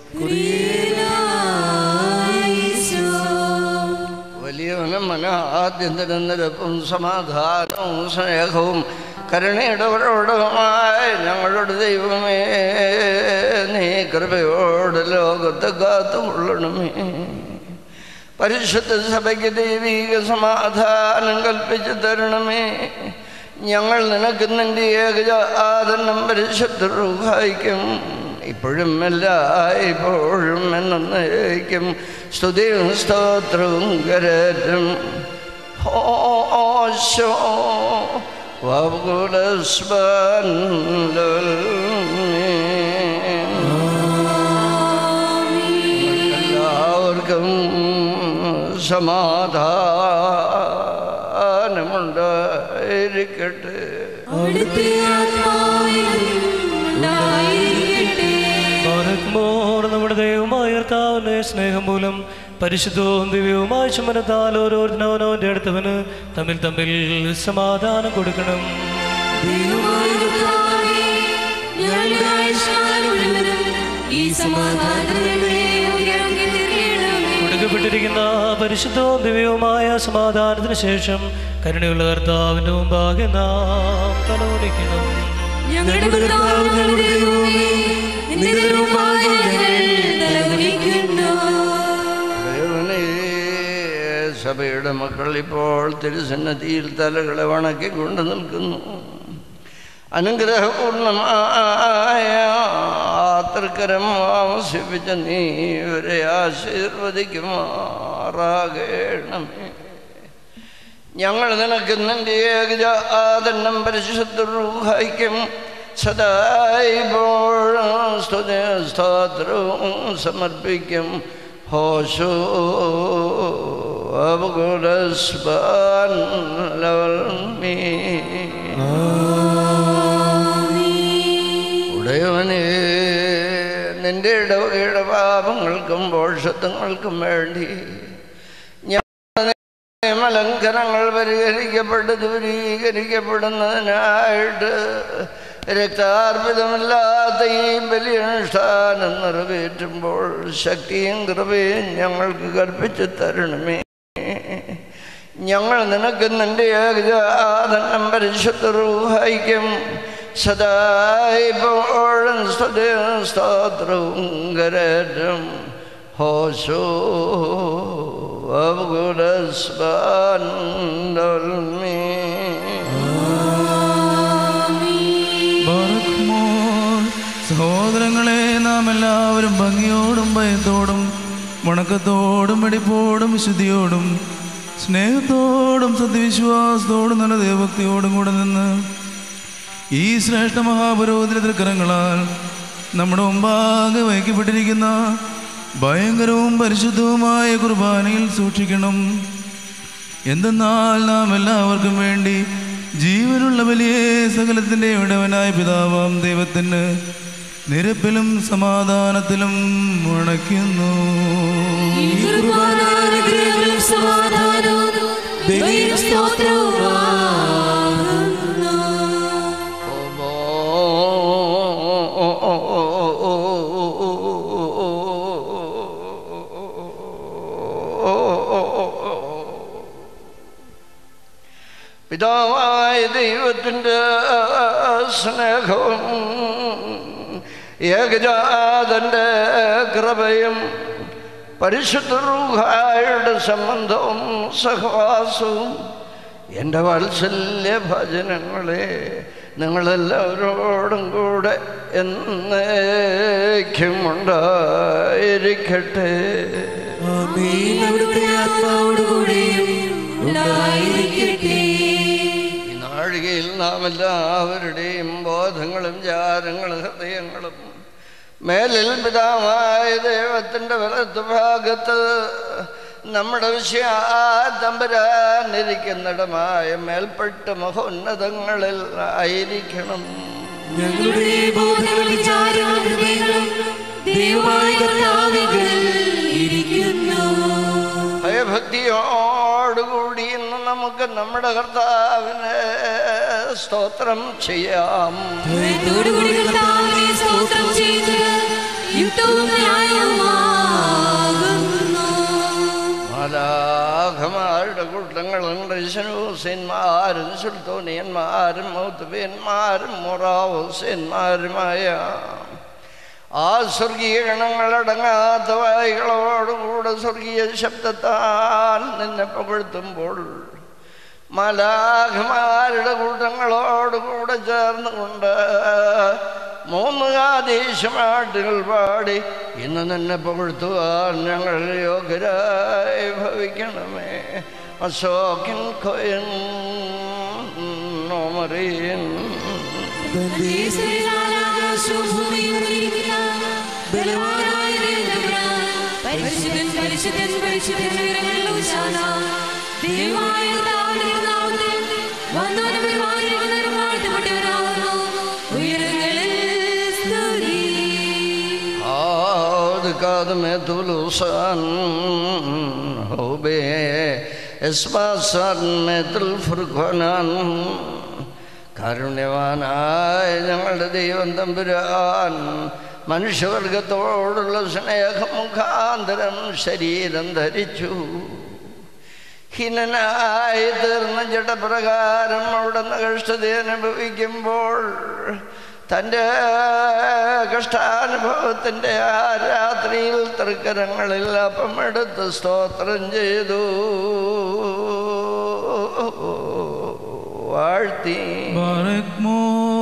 വലിയവനും മനഃാദ്യന്തരം നിരപ്പും സമാധാനവും സ്നേഹവും കരുണയുടവരോടുമായ ഞങ്ങളുടെ ദൈവമേ നീ കൃപയോട് ലോകത്തെ കാത്തുകൊള്ളണമേ പരിശുദ്ധ സഭയ്ക്ക് ദൈവീക സമാധാനം കൽപ്പിച്ചു തരണമേ ഞങ്ങൾ നിനക്ക് നിന്റെ ഏകജാതനം പരിശുദ്ധ റൂഹായിക്കും ഇപ്പോഴും എല്ലായ്പ്പോഴും എന്നേക്കും സ്തുതിയും സ്തോത്രവും കരറ്റും ഓശോ എല്ലാവർക്കും സമാധാനമുണ്ടായിരിക്കട്ടെ അവിടുത്തെ ആത്മാവിലും ഉണ്ടായിരിക്കട്ടെ ബാരക്മോർ നമ്മുടെ ദൈവമായ കർത്താവിന്റെ സ്നേഹം മൂലം പരിശുദ്ധവും ദിവ്യവുമായ ചുമനത്താൽ ഓരോരുത്തരവനവൻ്റെ അടുത്തവന് തമ്മിൽ തമ്മിൽ സമാധാനം കൊടുക്കണം ദൈവമായ കർത്താവേ, ഞങ്ങളുടെ ആയുഷ്കാലം മുഴുവനും ഈ സമാധാനങ്ങളെ ഉയർത്തി തീർക്കണമേ. കൊടുക്കപ്പെട്ടിരിക്കുന്ന പരിശുദ്ധവും ദിവ്യവുമായ സമാധാനത്തിന് ശേഷം കരുണയുള്ള കർത്താവിന്റെ മുമ്പാകെ നാം തലോടിക്കണം ഞങ്ങളുടെ കർത്താവ് ഞങ്ങളുടെ ദൈവമേ, നിന്റെ മുമ്പാകെ ഞങ്ങൾ തലകുനിക്കുന്നു. ദേവനേ സഭയുടെ മക്കൾ ഇപ്പോൾ തിരുസന്നതിയിൽ തലകളെ വണക്കിക്കൊണ്ട് നിൽക്കുന്നു അനുഗ്രഹപൂർണമായ ആതൃക്കരം ആവശ്യപ്പിച്ച നീ ഇവരെ ആശീർവദിക്കുമാറാകണമേ ഞങ്ങൾ നിനക്ക് നിന്റെ ഏകജാതന്നം പരിശുദ്ധ റൂഹായിക്കും സദായിപ്പോഴും സ്തുതി സ്തോത്രവും സമർപ്പിക്കും ഹോശോ അപകുലസ്ബാൻ ലവൽമീ ഉടയവനെ നിന്റെ ഇടവകയുടെ പാപങ്ങൾക്കും പോഷത്വങ്ങൾക്കും വേണ്ടി നിയമലംഘനങ്ങൾ പരിഹരിക്കപ്പെട്ട് ദൂരീകരിക്കപ്പെടുന്നതിനായിട്ട് രക്താർപ്പിതമില്ലാത്ത ഈ ബലിയനുഷ്ഠാനം നിറവേറ്റുമ്പോൾ ശക്തിയും കൃപയും ഞങ്ങൾക്ക് കൽപ്പിച്ചു തരണമേ ഞങ്ങൾ നിനക്ക് നിന്റെ ഏകജാതനം പരിശുദ്ധ റൂഹായിക്കും സദായിപ്പോഴും സ്തുതിയും സ്തോത്രവും കരറ്റും ഹോശോ അബ്ഗുലസ്ബാൻഡൽമീ ബാറക്മോർ. സഹോദരങ്ങളെ നാം നാം എല്ലാവരും ഭംഗിയോടും ഭയത്തോടും വണക്കത്തോടും വെടിപ്പോടും വിശുദ്ധിയോടും സ്നേഹത്തോടും സത്യവിശ്വാസത്തോടും നല്ല ദൈവഭക്തിയോടും കൂടെ നിന്ന് ഈ ശ്രേഷ്ഠ മഹാപുരോഹിത തൃക്കരങ്ങളാൽ നമ്മുടെ മുമ്പാകെ വയ്ക്കപ്പെട്ടിരിക്കുന്ന ഭയങ്കരവും പരിശുദ്ധവുമായ കുർബാനയിൽ സൂക്ഷിക്കണം എന്തെന്നാൽ നാം എല്ലാവർക്കും വേണ്ടി ജീവനുള്ള വലിയ സകലത്തിൻ്റെ ഇടവനായ പിതാവാം ദൈവത്തിന് നിരപ്പിലും സമാധാനത്തിലും ഉണയ്ക്കുന്നു ഈ കുർബാനാനുഗ്രഹങ്ങളും സമാധാനവും ദൈവം സ്തോത്രവുമാകുന്നു. പിതാവായ ദൈവത്തിൻ്റെ സ്നേഹവും ഏകജാതൻ്റെ കൃപയും പരിശുദ്ധ റൂഹായുടെ സംബന്ധവും സഹവാസവും എൻ്റെ വാത്സല്യ ഭജനങ്ങളെ നിങ്ങളെല്ലാവരോടും കൂടെ എന്നേക്കും ഉണ്ടായിരിക്കട്ടെ ആമേൻ. അവിടുത്തെ ആത്മാവോടുകൂടെയും ഉണ്ടായിരിക്കട്ടെ. ഈ നാഴികയിൽ നാം എല്ലാവരുടെയും ബോധങ്ങളും വിചാരങ്ങളും ഹൃദയങ്ങളും മേലിൽ പിതാവായ ദൈവത്തിൻ്റെ വലത്ത് ഭാഗത്ത് നമ്മുടെ വിഷയാതമ്പരാനിരിക്കുന്നിടമായ മേൽപ്പെട്ട മഹോന്നതങ്ങളിൽ ആയിരിക്കണം ഞങ്ങളുടെ ബോധങ്ങളും വിചാരങ്ങളും ഹൃദയങ്ങളും ദൈവമായ കർത്താവിൽ ഇരിക്കുന്നു ഭയഭക്തിയോടുകൂടി ഇന്ന് നമുക്ക് നമ്മുടെ കർത്താവിനെ സ്തോത്രം ചെയ്യാം ഭയത്തോടുകൂടി കർത്താവിനെ സ്തോത്രം ചെയ്ത് യുക്തവും ന്യായവുമാകുന്നു മാലാഖമാരുടെ കൂട്ടങ്ങളുണ്ട് ശനൂസന്മാരും സുൽത്തോനിയന്മാരും മൗത്തുബിയന്മാരും മൊറാവുസന്മാരുമായ ആ സ്വർഗീയ ഗണങ്ങളടങ്ങാത്ത വായികളോടുകൂടെ സ്വർഗീയ ശബ്ദത്താൽ നിന്നെ പുകഴ്ത്തുമ്പോൾ മലാഖമാരുടെ കൂട്ടങ്ങളോടുകൂടെ ചേർന്നുകൊണ്ട് മൂന്ന് ആദേശമാട്ടുകൾ പാടി ഇന്ന് നിന്നെ പുകഴ്ത്തുവാൻ ഞങ്ങൾ യോഗ്യരായി ഭവിക്കണമേ അശോകൻ കൊയൻ നോമറിയൻ ആകാശവും ഭൂമിയും ഇരിക്കുന്ന ബലവാനായ ദൈവം പരിശുദ്ധൻ പരിശുദ്ധൻ പരിശുദ്ധൻ ഉയരങ്ങളിൽ ഊശാന. ദൈവമായ കർത്താവിന്റെ നാമത്തിൽ വന്നവനും വരുവാനിരിക്കുന്നവനും വാഴ്ത്തപ്പെട്ടവനാകുന്നു. ഉയരങ്ങളിൽ സ്തുതി. عاد قادم طلوسان هو به اسما سر مثل فرഖാനാൻ കാരുണ്യവാനായ ഞങ്ങളുടെ ദൈവം തമ്പുരാൻ മനുഷ്യവർഗത്തോടുള്ള സ്നേഹം മുഖാന്തരം ശരീരം ധരിച്ചു ഹീനനായി തീർന്ന ജഡപ്രകാരം അവിടുന്ന് കഷ്ടത അനുഭവിക്കുമ്പോൾ തൻ്റെ കഷ്ടാനുഭവത്തിൻ്റെ ആ രാത്രിയിൽ തൃക്കരങ്ങളിൽ അപ്പം എടുത്ത് സ്തോത്രം ചെയ്തു വാഴ്ത്തി ബാരക്മോ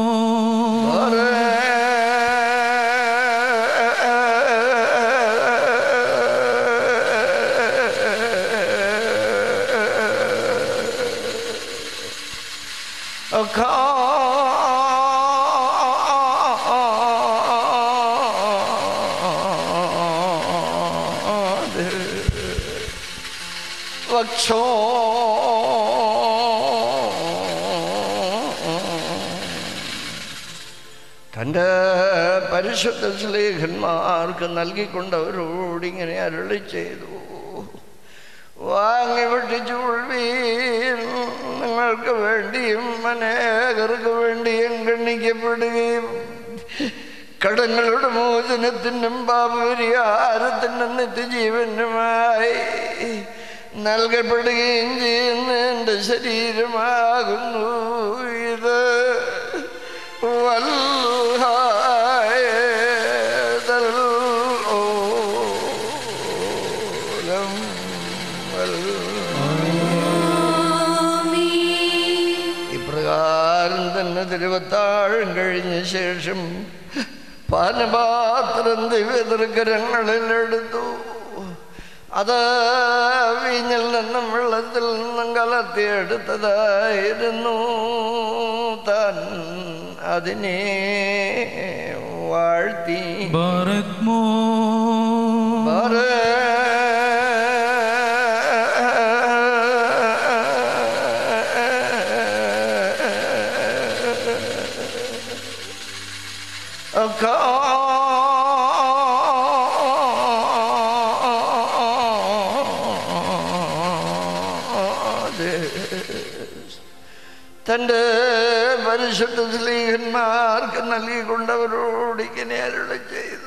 വക്ഷോ തൻ്റെ പരിശുദ്ധ സ്ലേഖന്മാർക്ക് നൽകിക്കൊണ്ടവരോട് ഇങ്ങനെ അരുളി ചെയ്തു വാങ്ങി വെട്ടിച്ചു കൊള്ളുവീൻ നിങ്ങൾക്ക് വേണ്ടിയും അനേകർക്ക് വേണ്ടിയും ഗണ്ണിക്കപ്പെടുകയും കടങ്ങളുടെ മോചനത്തിനും പാപപരിഹാരത്തിനും നിത്യജീവനുമായി നൽകപ്പെടുകയും ചെയ്യുന്ന എൻ്റെ ശരീരമാകുന്നു ഇത് വൽഹായതൽ ഓലം വൽ ഇപ്രകാരം തന്നെ തിരുവത്താഴം കഴിഞ്ഞ ശേഷം പാനപാത്രം ദിവ്യതൃക്കരങ്ങളിലെടുത്തു അത് വീഞ്ഞിൽ നിന്നും വെള്ളത്തിൽ നിന്നും കലർത്തിയെടുത്തതായിരുന്നു താൻ അതിനെ വാഴ്ത്തി ബാറക്മോ തൻ്റെ പരിശുദ്ധ സ്ലീഹന്മാർക്ക് നൽകിക്കൊണ്ടവരോട് ഇങ്ങനെ അരുളി ചെയ്തു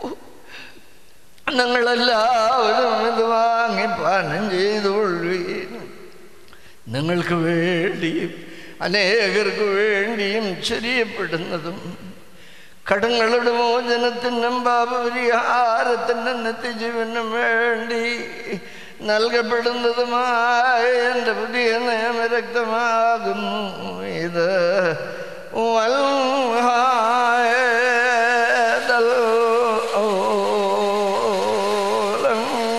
നിങ്ങളെല്ലാവരും ഇത് വാങ്ങി പാനം ചെയ്തുകൊള്ളുവീൻ നിങ്ങൾക്ക് വേണ്ടിയും അനേകർക്ക് വേണ്ടിയും ചൊരിയപ്പെടുന്നതും കടങ്ങളുടെ മോചനത്തിനും പാപപരിഹാരത്തിനും നിത്യജീവനും വേണ്ടി നൽകപ്പെടുന്നതുമായ എൻ്റെ പുതിയ നിയമരക്തമാകുന്നു ഇത് വൽഹായതൽ ഓലം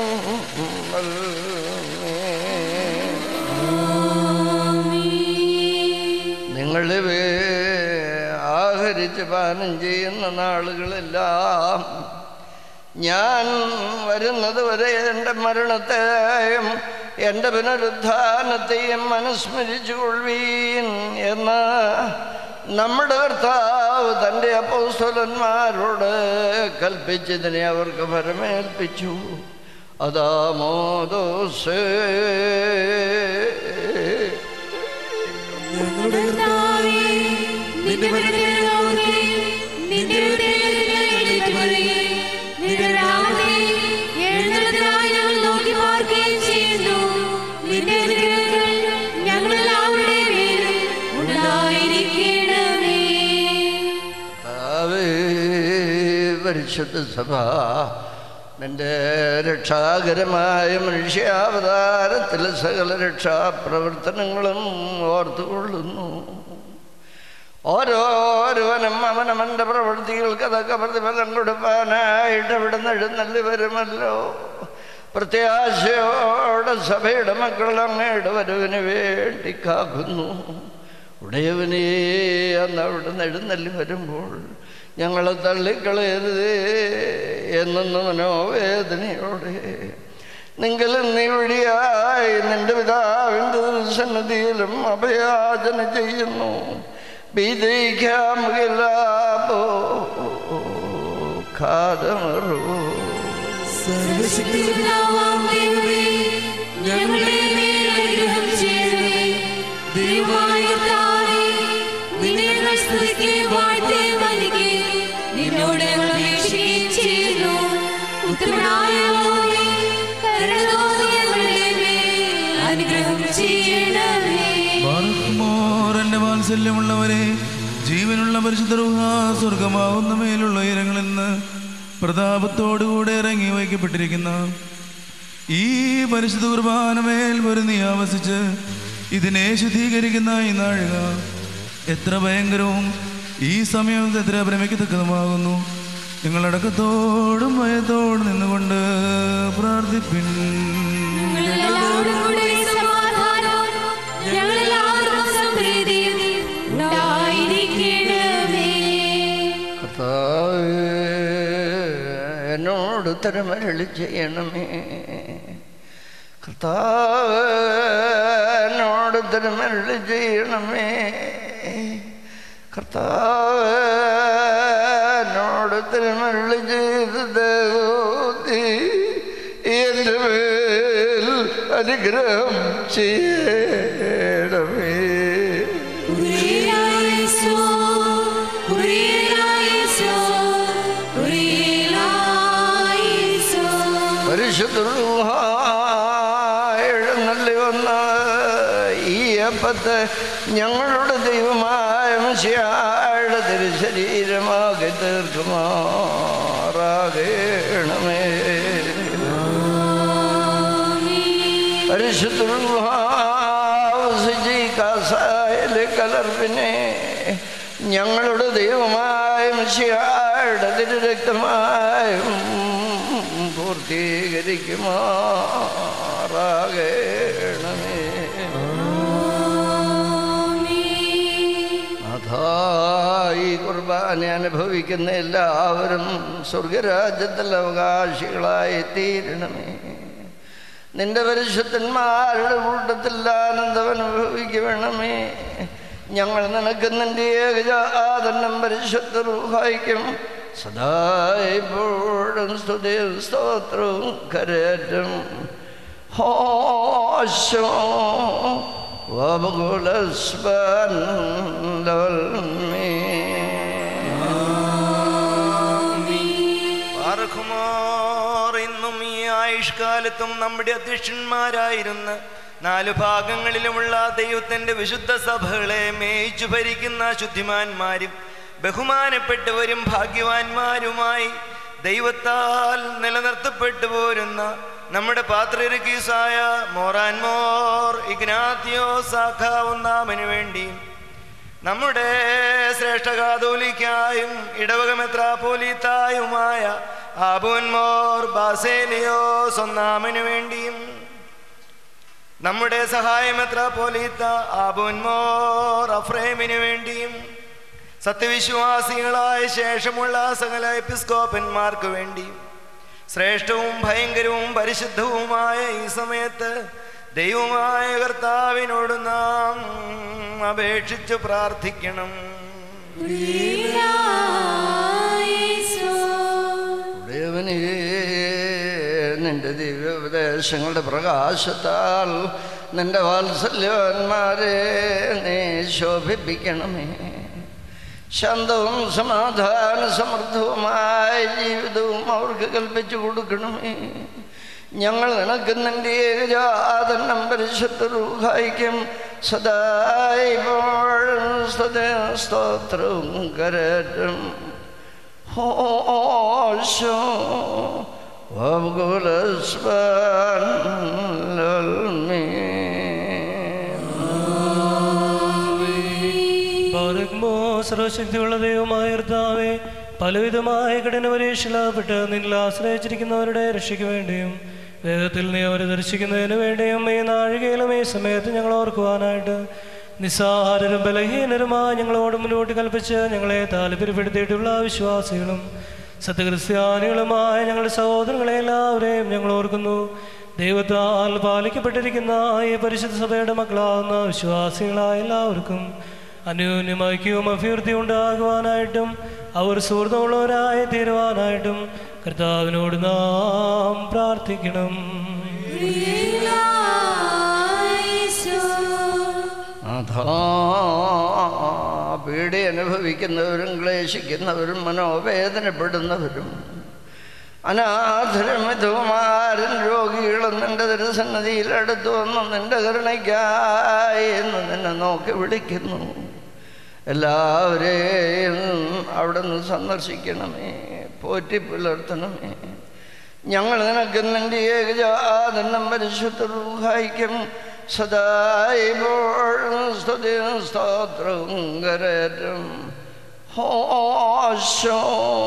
നിങ്ങളിവേ ആഹരിച്ച് പാനം ചെയ്യുന്ന നാളുകളെല്ലാം ഞാൻ വരുന്നത് വരെ എൻ്റെ മരണത്തെയും എൻ്റെ പുനരുദ്ധാനത്തെയും അനുസ്മരിച്ചു കൊള്ളുവീൻ എന്ന് നമ്മുടെ കർത്താവ് തൻ്റെ അപ്പോസ്തലന്മാരോട് കൽപ്പിച്ചതിനെ അവർക്ക് ഫലമേൽപ്പിച്ചു അതാമോദോസേ ഞങ്ങളുടെ കർത്താവേ, നിന്റെ മരണത്തിൽ നോക്കുകയും നിന്റെ ഉയർത്തെഴുന്നേൽപ്പിനെ ഏറ്റുപറയുകയും നിന്റെ നാമത്തെ എഴുന്നള്ളത്തിനായി ഞങ്ങൾ നോക്കി പാർക്കുകയും ചെയ്യുന്നു. നിന്റെ അനുഗ്രഹങ്ങൾ ഞങ്ങളെല്ലാവരുടെയും മേലും ഉണ്ടായിരിക്കണമേ. കർത്താവേ, പരിശുദ്ധ സഭ നിന്റെ രക്ഷാകരമായ മനുഷ്യാവതാരത്തിലെ സകല രക്ഷാപ്രവർത്തനങ്ങളും ഓർത്തുകൊള്ളുന്നു ഓരോരുവനും അവനവൻ്റെ പ്രവൃത്തികൾക്ക് അതൊക്കെ പ്രതിഫലം കൊടുക്കാനായിട്ട് ഇവിടെ എഴുന്നള്ളി വരുമല്ലോ പ്രത്യാശയോടെ സഭയുടെ മക്കൾ അങ്ങയുടെ വരവിന് വേണ്ടി കാക്കുന്നു ഉടയവനേ അന്ന് അവിടെ എഴുന്നള്ളി വരുമ്പോൾ ഞങ്ങളെ തള്ളിക്കളയരുതേ എന്നൊന്ന് മനോവേദനയോടെ നിങ്കിലും നീ വഴിയായി നിന്റെ പിതാവിൻ്റെ സന്നദ്ധിയിലും അഭയാചന ചെയ്യുന്നു ബീജയിക്കാമുകില്ലാപോ ഖാദമറൂ സർവ്വശക്തിയുള്ളവാം ദൈവമേ, ഞങ്ങളുടെ മേൽ അനുഗ്രഹം ചെയ്യണമേ. ദൈവമായ കർത്താവേ, നിന്നെ ഞങ്ങൾ സ്തുതിക്കുകയും വാഴ്ത്തുകയും വന്ദിക്കുകയും നിന്നോട് ഞങ്ങൾ അപേക്ഷിക്കുകയും ചെയ്യുന്നു. ഉത്തമനായ യഹോവേ, കരുണ തോന്നി ഞങ്ങളുടെ മേൽ അനുഗ്രഹം ചെയ്യണമേ ബാറക്മോർ എൻ്റെ വാത്സല്യമുള്ളവരെ ജീവനുള്ള പരിശുദ്ധ റുഹ സ്വർഗമാവുന്ന മേലുള്ള ഉയരങ്ങളിൽ നിന്ന് പ്രതാപത്തോടുകൂടെ ഇറങ്ങി വയ്ക്കപ്പെട്ടിരിക്കുന്ന ഈ പരിശുദ്ധ കുർബാനമേൽ പൊരുന്നി ആവസിച്ച് ഇതിനെ ശുദ്ധീകരിക്കുന്ന ഈ നാഴിക എത്ര ഭയങ്കരവും ഈ സമയം എത്ര ഭ്രമിക്കത്തക്കതുമാകുന്നു നിങ്ങളടക്കത്തോടും ഭയത്തോടും നിന്നുകൊണ്ട് പ്രാർത്ഥിപ്പിൻ ഞങ്ങളെല്ലാവരും കൂടെ സമാധാനവും ഞങ്ങളെല്ലാവർക്കും സംപ്രീതിയും ഉണ്ടായിരിക്കണമേ കർത്താവേ, എന്നോട് ഉത്തരമരളി ചെയ്യണമേ കർത്താവ് എന്നോട് ഉത്തരമരളി ചെയ്യണമേ കർത്താവ് എന്നോട് ഉത്തരമരളി ചെയ്തത് എൻ്റെ മേൽ അനുഗ്രഹം ചെയ്യണമേ ഉറിയേലായേശോ, ഉറിയേലായേശോ, ഉറിയേലായേശോ. പരിശുദ്ധ എഴുന്നള്ളി വന്ന ഈ അപ്പത്തെ ഞങ്ങളുടെ ദൈവമായ മനുഷ്യയുടെ തിരുശരീരമാകെ തീർക്കുമാറാകണമേ പരിശുദ്ധ കാസായിലെ കലർപ്പിനെ ഞങ്ങളുടെ ദൈവമായ മിശിഹായുടെ തിരുരക്തമായും പൂർത്തീകരിക്കുമാറാകണമേ അഥായി കുർബാന അനുഭവിക്കുന്ന എല്ലാവരും സ്വർഗരാജ്യത്തിൽ അവകാശികളായി തീരണമേ നിന്റെ പരിശുദ്ധന്മാരുടെ കൂട്ടത്തിൽ ആനന്ദം അനുഭവിക്കണമേ ഞങ്ങൾ നിനക്ക് നിന്റെ ഏകജാതനം പരിശുദ്ധ റൂഹായിക്കും സദായിപ്പോഴും സ്തുതിയും സ്തോത്രവും കരേറ്റും ഹോശോ വബകുലസ്ബൻ പാർക്കുമോർ ഇന്നും ഈ ആയുഷ്കാലത്തും നമ്മുടെ അധ്യക്ഷന്മാരായിരുന്ന നാല് ഭാഗങ്ങളിലുമുള്ള ദൈവത്തിന്റെ വിശുദ്ധ സഭകളെ മേയിച്ചു ഭരിക്കുന്ന ശുദ്ധിമാന്മാരും ബഹുമാനപ്പെട്ടവരും ഭാഗ്യവാന്മാരുമായി ദൈവത്താൽ നിലനിർത്തപ്പെട്ടു പോരുന്ന നമ്മുടെ പാത്രരുക്കീസായ മോറാൻമോർ ഇഗ്നാത്തിയോ സാഖ ഒന്നാമന് വേണ്ടിയും നമ്മുടെ ശ്രേഷ്ഠ കാതോലിക്കായും ഇടവക മെത്രാപോലീത്തായുമായ ആബുൻമോർ ബാസേലിയോസ് ഒന്നാമനു വേണ്ടിയും നമ്മുടെ സഹായ മെത്രാപോലീത്ത ആബുൻമോർ അഫ്രേമിനു വേണ്ടിയും സത്യവിശ്വാസികളായ ശേഷമുള്ള സകല എപ്പിസ്കോപ്പന്മാർക്ക് വേണ്ടിയും ശ്രേഷ്ഠവും ഭയങ്കരവും പരിശുദ്ധവുമായ ഈ സമയത്ത് ദൈവമായ കർത്താവിനോട് നാം അപേക്ഷിച്ച് പ്രാർത്ഥിക്കണം ദേവനേ നിന്റെ ദിവ്യോപദേശങ്ങളുടെ പ്രകാശത്താൽ നിന്റെ വാത്സല്യവാന്മാരെ നീ ശോഭിപ്പിക്കണമേ ശാന്തവും സമാധാന സമൃദ്ധവുമായ ജീവിതവും അവർക്ക് കൽപ്പിച്ചു കൊടുക്കണമേ ഞങ്ങൾ നിനക്ക് നിന്റെ ഏകജാതനം പരിശുദ്ധ റൂഹായിക്കും സദായിപ്പോഴും സ്തോത്രവും കരറ്റും ഹോശോ പാർക്കുമോ സർവശക്തിയുള്ള ദൈവമായ കർത്താവേ പലവിധമായ കഠിന പരീക്ഷയിലാപ്പെട്ട് നിന്നിൽ ആശ്രയിച്ചിരിക്കുന്നവരുടെ രക്ഷയ്ക്ക് വേണ്ടിയും വേഗത്തിൽ നീ അവരെ ദർശിക്കുന്നതിന് വേണ്ടിയും ഈ നാഴികയിലും ഈ സമയത്ത് ഞങ്ങൾ ഓർക്കുവാനായിട്ട് നിസ്സാരരും ബലഹീനരുമായി ഞങ്ങളോട് മുന്നോട്ട് കൽപ്പിച്ച് ഞങ്ങളെ താല്പര്യപ്പെടുത്തിയിട്ടുള്ള വിശ്വാസികളും സത്യക്രിസ്ത്യാനികളുമായ ഞങ്ങളുടെ സഹോദരങ്ങളെ എല്ലാവരെയും ഞങ്ങൾ ഓർക്കുന്നു ദൈവത്താൽ പാലിക്കപ്പെട്ടിരിക്കുന്ന ഈ പരിശുദ്ധ സഭയുടെ മക്കളാകുന്ന വിശ്വാസികളായ എല്ലാവർക്കും അന്യോന്യം ഐക്യവും അഭിവൃദ്ധി ഉണ്ടാകുവാനായിട്ടും അവർ സുഹൃത്തുള്ളവരായി തീരുവാനായിട്ടും കർത്താവിനോട് നാം പ്രാർത്ഥിക്കണം അഥാ പീഡ അനുഭവിക്കുന്നവരും ക്ലേശിക്കുന്നവരും മനോവേദനപ്പെടുന്നവരും അനാഥരും വിധവുമാരും രോഗികളും നിന്റെ തിരുസന്നതിയിൽ അടുത്തു വന്നു നിന്റെ കരുണയ്ക്കായി എന്ന് നിന്നെ നോക്കി വിളിക്കുന്നു എല്ലാവരെയും അവിടെ നിന്ന് സന്ദർശിക്കണമേ പോറ്റി പുലർത്തണമേ ഞങ്ങൾ നിനക്ക് നിന്റെ ഏകജാതനം പരിശുദ്ധ റൂഹായിക്കും സദായിപ്പോഴും സ്തുതിയും സ്തോത്രവും കരറ്റും ഹോശോ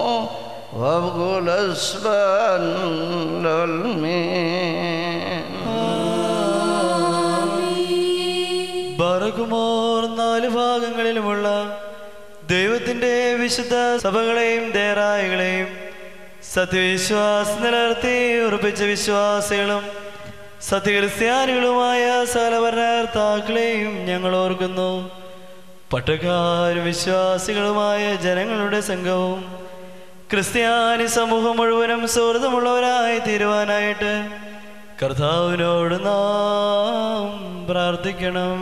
ബറകുമോർ നാല് ഭാഗങ്ങളിലുമുള്ള ദൈവത്തിൻ്റെ വിശുദ്ധ സഭകളെയും ദേറായികളെയും സത്യവിശ്വാസം നിലനിർത്തി ഉറപ്പിച്ച വിശ്വാസികളും സത്യക്രിസ്ത്യാനികളുമായ സകലഭരണകർത്താക്കളെയും ഞങ്ങൾ ഓർക്കുന്നു പട്ടക്കാരും വിശ്വാസികളുമായ ജനങ്ങളുടെ സംഘവും ക്രിസ്ത്യാനി സമൂഹം മുഴുവനും സുഹൃത്തുമുള്ളവരായി തീരുവാനായിട്ട് കർത്താവിനോട് നാം പ്രാർത്ഥിക്കണം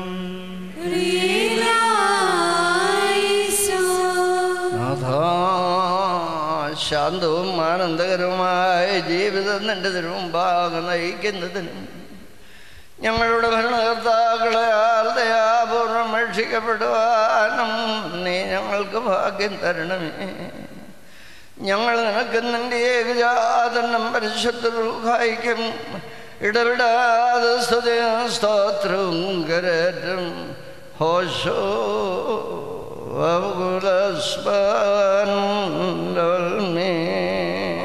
അഥാ ശാന്തവും ആനന്ദകരവുമായ ജീവിതം നിന്റെ തിരുമുമ്പാകെ നയിക്കുന്നതിനും ഞങ്ങളുടെ ഭരണകർത്താക്കളെ ദയാപൂർവം രക്ഷിക്കപ്പെടുവാനും നീ ഞങ്ങൾക്ക് ഭാഗ്യം തരണമേ ഞങ്ങൾ നിനക്ക് നിന്റെ ഏകജാതനം പരിശുദ്ധ റൂഹായിക്കും ഇടവിടാതെ സ്തുതിയും സ്തോത്രവും കരറ്റും ഹോശോ وغلسبان المين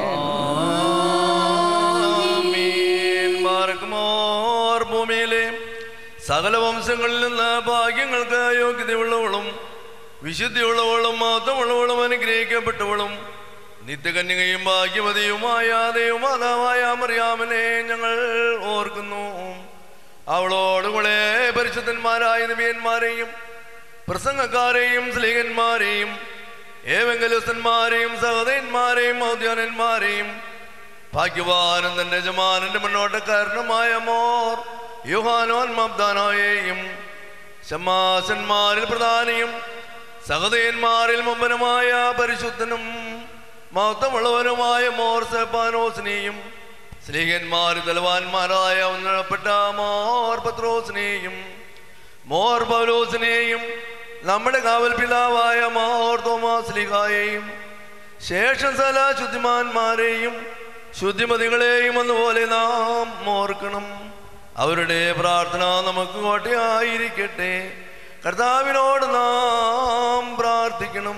ആമീൻ. മാർഗ്ഗമോർ ഭൂമിയിലെ സകല വംശങ്ങളിൽ നിന്ന് ഭാഗ്യങ്ങൾക്ക് യോഗ്യതയുള്ളവളും വിശുദ്ധിയുള്ളവളും മാത്രമുള്ളവളും അനുഗ്രഹിക്കപ്പെട്ടവളും നിത്യകന്യകയും ഭാഗ്യവതിയുമായ ദൈവമാതാവായ മറിയാമനെ ഞങ്ങൾ ഓർക്കുന്നു അവളോടുകൂടെ പരിശുദ്ധന്മാരായ നിമിയന്മാരെയും പ്രസംഗക്കാരെയും സ്ലീഹന്മാരെയും ഏവെങ്കലസ്ഥന്മാരെയും സഹോദയന്മാരെയും ഔദ്യാനന്മാരെയും ഭാഗ്യവാനും തന്റെ യജമാനന്റെ മുന്നോട്ടക്കാരനുമായ മോർ യുഹാനോൻ മബ്ദാനോയെയും ശമാസന്മാരിൽ പ്രധാനിയും സഹതയന്മാരിൽ മുമ്പനുമായ പരിശുദ്ധനും മഹത്വമുള്ളവനുമായ മോർ സെപ്പാനോസിനെയും സ്ലീഹന്മാർ തലവാന്മാരായ ഉന്നതപ്പെട്ട മോർ പത്രോസിനെയും മോർ പൗലോസിനെയും നമ്മുടെ കാവൽ പിതാവായ മോർ തോമാസ് ലിഹായെയും ശേഷം സല ശുദ്ധിമാന്മാരെയും ശുദ്ധിമതികളെയും അതുപോലെ നാം ഓർക്കണം അവരുടെ പ്രാർത്ഥന നമുക്ക് കോട്ടയായിരിക്കട്ടെ കർത്താവിനോട് നാം പ്രാർത്ഥിക്കണം